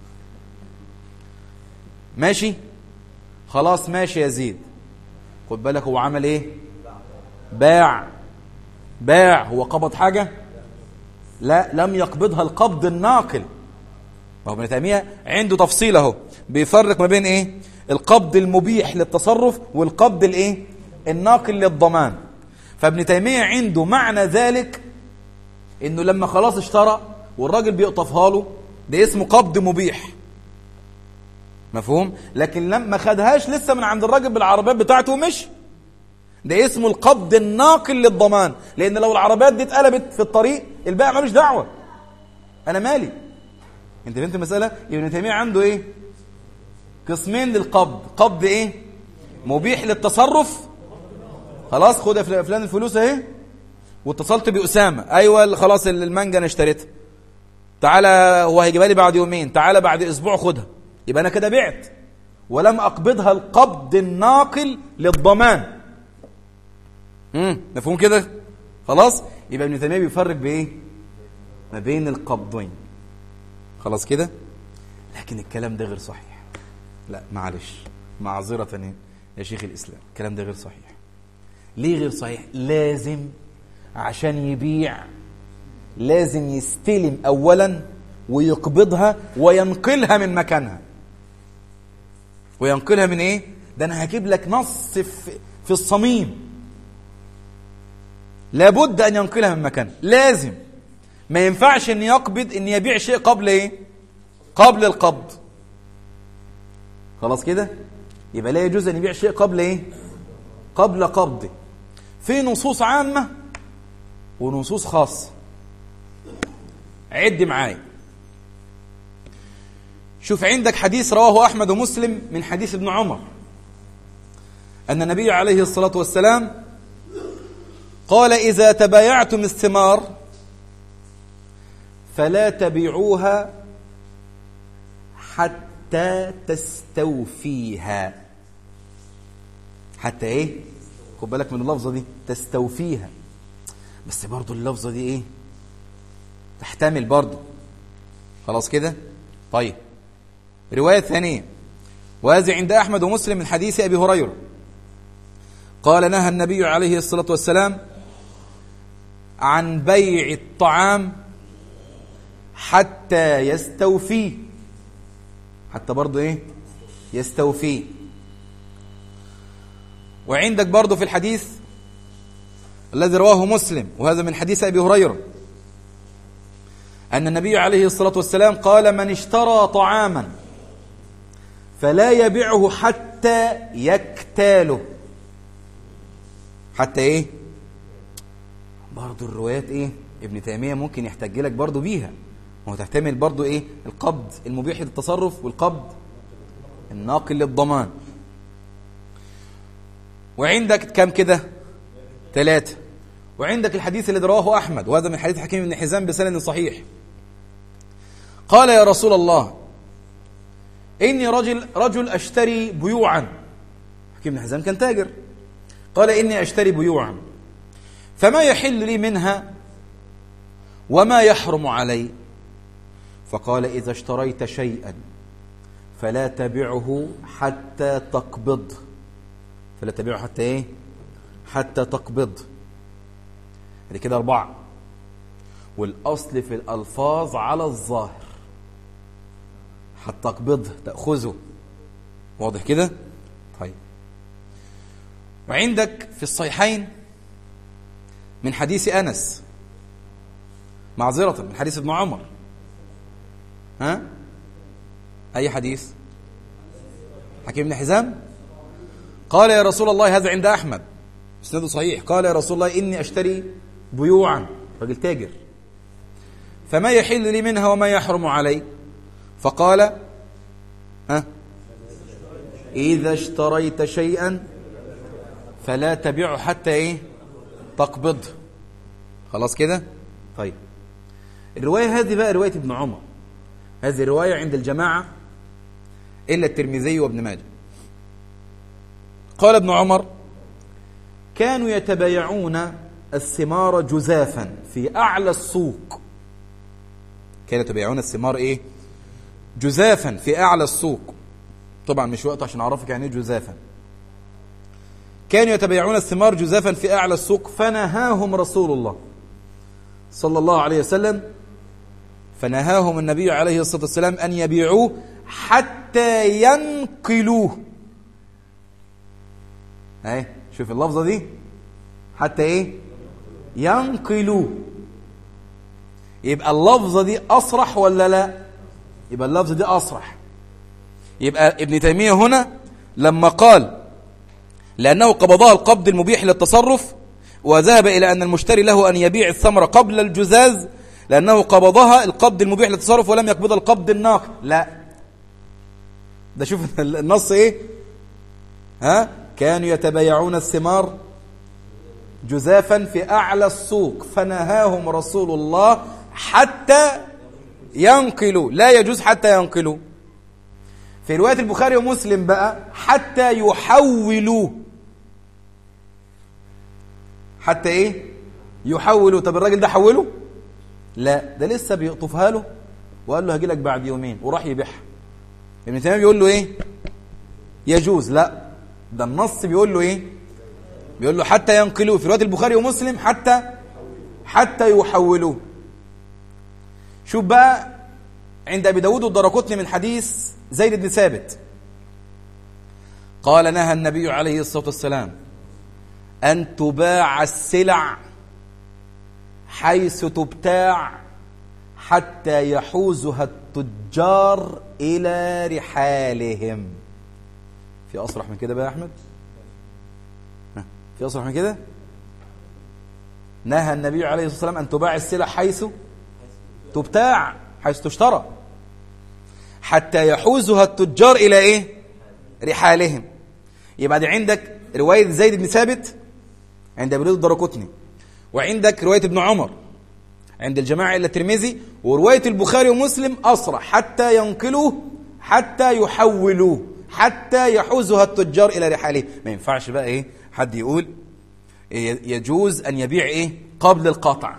Speaker 1: ماشي خلاص ماشي يا زيد خد بالك هو عمل ايه باع باع هو قبض حاجة لا لم يقبضها القبض الناقل ما هو ابن تيمية عنده تفصيل اهو بيفرق ما بين ايه القبض المبيح للتصرف والقبض الايه الناقل للضمان فابن تيمية عنده معنى ذلك انه لما خلاص اشترى والراجل بيقطفها له ده اسمه قبض مبيح مفهوم لكن لما خدهاش لسه من عند الراجل بالعربيات بتاعته ومشي ده اسمه القبض الناقل للضمان لان لو العربيات دي اتقلبت في الطريق البائع ملوش دعوه انا مالي انت فهمت المساله يبقى ابن تيميه عنده ايه قسمين للقبض قبض ايه مبيح للتصرف خلاص خد يا فلان الفلوس اهي واتصلت بأسامة أيوة خلاص المانجا أنا اشتريتها تعالى هو هيجيبها لي بعد يومين تعالى بعد أسبوع خدها يبقى أنا كده بعت ولم أقبضها القبض الناقل للضمان امم مفهوم كده خلاص يبقى ابن تيمية بيفرق بإيه ما بين القبضين خلاص كده لكن الكلام ده غير صحيح لا معلش معذرة يا شيخ الإسلام الكلام ده غير صحيح ليه غير صحيح لازم عشان يبيع لازم يستلم اولا ويقبضها وينقلها من مكانها وينقلها من ايه ده انا هجيب لك نص في, في الصميم لابد ان ينقلها من مكانها لازم ما ينفعش ان يقبض ان يبيع شيء قبل ايه قبل القبض خلاص كده يبقى لا يجوز ان يبيع شيء قبل ايه قبل قبضه في نصوص عامه ونصوص خاصة عد معايا شوف عندك حديث رواه أحمد ومسلم من حديث ابن عمر أن النبي عليه الصلاة والسلام قال إذا تبايعتم الثمار فلا تبيعوها حتى تستوفيها حتى ايه خد بالك من اللفظه دي تستوفيها بس برضو اللفظة دي ايه تحتمل برضو خلاص كده طيب رواية ثانية وهذه عند أحمد ومسلم من حديث أبي هريرة قال نهى النبي عليه الصلاة والسلام عن بيع الطعام حتى يستوفيه حتى برضو ايه يستوفيه وعندك برضو في الحديث الذي رواه مسلم وهذا من حديث أبي هريرة أن النبي عليه الصلاة والسلام قال من اشترى طعاما فلا يبيعه حتى يكتاله حتى ايه برضو الروايات ايه ابن تيمية ممكن يحتج لك برضو بيها ما هو تحتمل برضو ايه القبض المبيح للتصرف والقبض الناقل للضمان وعندك كم كده ثلاثة وعندك الحديث الذي رواه أحمد وهذا من حديث حكيم بن حزام بسند صحيح قال يا رسول الله إني رجل رجل أشتري بيوعا حكيم بن حزام كان تاجر قال إني أشتري بيوعا فما يحل لي منها وما يحرم علي فقال إذا اشتريت شيئا فلا تبعه حتى تقبض فلا تبعه حتى إيه حتى تقبض دي كده أربعة والأصل في الألفاظ على الظاهر حتى تقبضه تأخذه واضح كده طيب وعندك في الصحيحين من حديث أنس معذرة من حديث ابن عمر ها أي حديث حكيم بن حزام قال يا رسول الله هذا عند أحمد اسناده صحيح قال يا رسول الله إني أشتري بيوعا راجل تاجر فما يحل لي منها وما يحرم علي فقال ها إذا اشتريت شيئا فلا تبيعه حتى إيه تقبضه خلاص كده طيب الرواية هذه بقى رواية ابن عمر هذه الرواية عند الجماعة إلا الترمذي وابن ماجه قال ابن عمر كانوا يتبايعون الثمار جزافا في أعلى السوق كانوا يتبايعون الثمار إيه جزافا في أعلى السوق طبعا مش وقت عشان أعرفك يعني إيه جزافا كانوا يتبايعون الثمار جزافا في أعلى السوق فنهاهم رسول الله صلى الله عليه وسلم فنهاهم النبي عليه الصلاة والسلام أن يبيعوه حتى ينقلوه اهي شوف اللفظة دي حتى ايه ينقلوه يبقى اللفظة دي أصرح ولا لا يبقى اللفظة دي أصرح يبقى ابن تيمية هنا لما قال لأنه قبضها القبض المبيح للتصرف وذهب إلى أن المشتري له أن يبيع الثمرة قبل الجزاز لأنه قبضها القبض المبيح للتصرف ولم يقبض القبض الناقل لا ده شوف النص ايه ها كانوا يتبايعون الثمار جزافا في أعلى السوق فنهاهم رسول الله حتى ينقلوا لا يجوز حتى ينقلوا في رواية البخاري ومسلم بقى حتى يحولوا حتى ايه يحولوا طب الراجل ده حوله لا ده لسه بيقطفها له وقال له هجي لك بعد يومين وراح يبيعها ابن تيميه بيقول له ايه يجوز لا ده النص بيقول له ايه بيقول له حتى ينقلوه في روايه البخاري ومسلم حتى حتى يحولوه شوف بقى عند ابي داود والدرقطني من حديث زيد بن ثابت قال نهى النبي عليه الصلاه والسلام ان تباع السلع حيث تبتاع حتى يحوزها التجار إلى رحالهم في أصرح من كده بقى يا أحمد ها، في أصرح من كده نهى النبي عليه الصلاة والسلام أن تباع السلع حيث تبتاع حيث تشترى حتى يحوزها التجار إلى إيه رحالهم يبقى دي عندك رواية زيد بن ثابت عند أبي داود الدرقطني وعندك رواية ابن عمر عند الجماعة إلا الترمذي ورواية البخاري ومسلم أصرح حتى ينقلوه حتى يحولوه حتى يحوزها التجار إلى رحاله ما ينفعش بقى إيه حد يقول إيه يجوز أن يبيع إيه قبل القطع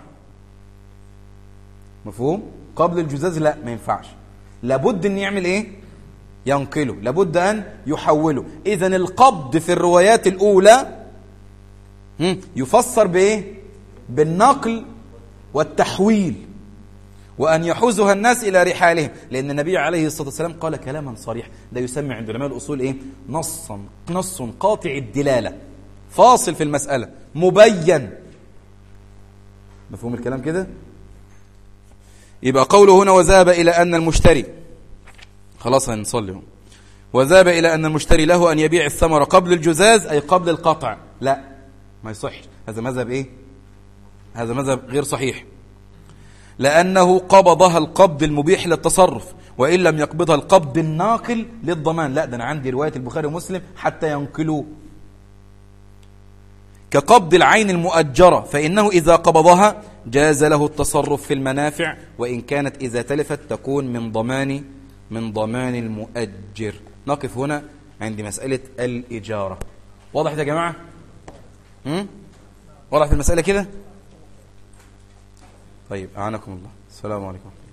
Speaker 1: مفهوم قبل الجزاز لا ما ينفعش لابد أن يعمل إيه ينقله لابد أن يحوله إذا القبض في الروايات الأولى هم، يفسر بإيه بالنقل والتحويل وأن يحوزها الناس إلى رحالهم لأن النبي عليه الصلاة والسلام قال كلاما صريح ده يسمى عند علماء الأصول إيه؟ نصا نص قاطع الدلالة فاصل في المسألة مبين مفهوم الكلام كده يبقى قوله هنا وذهب إلى أن المشتري خلاص هنصلي هون. وذهب إلى أن المشتري له أن يبيع الثمرة قبل الجزاز أي قبل القطع لا ما يصحش هذا مذهب إيه هذا مذهب غير صحيح لأنه قبضها القبض المبيح للتصرف وإن لم يقبضها القبض الناقل للضمان لا ده أنا عندي رواية البخاري ومسلم حتى ينقلوا كقبض العين المؤجرة فإنه إذا قبضها جاز له التصرف في المنافع وإن كانت إذا تلفت تكون من ضمان من ضمان المؤجر نقف هنا عند مسألة الإجارة واضح يا جماعة؟ هم؟ وضحت المسألة كده؟ طيب أعانكم الله السلام عليكم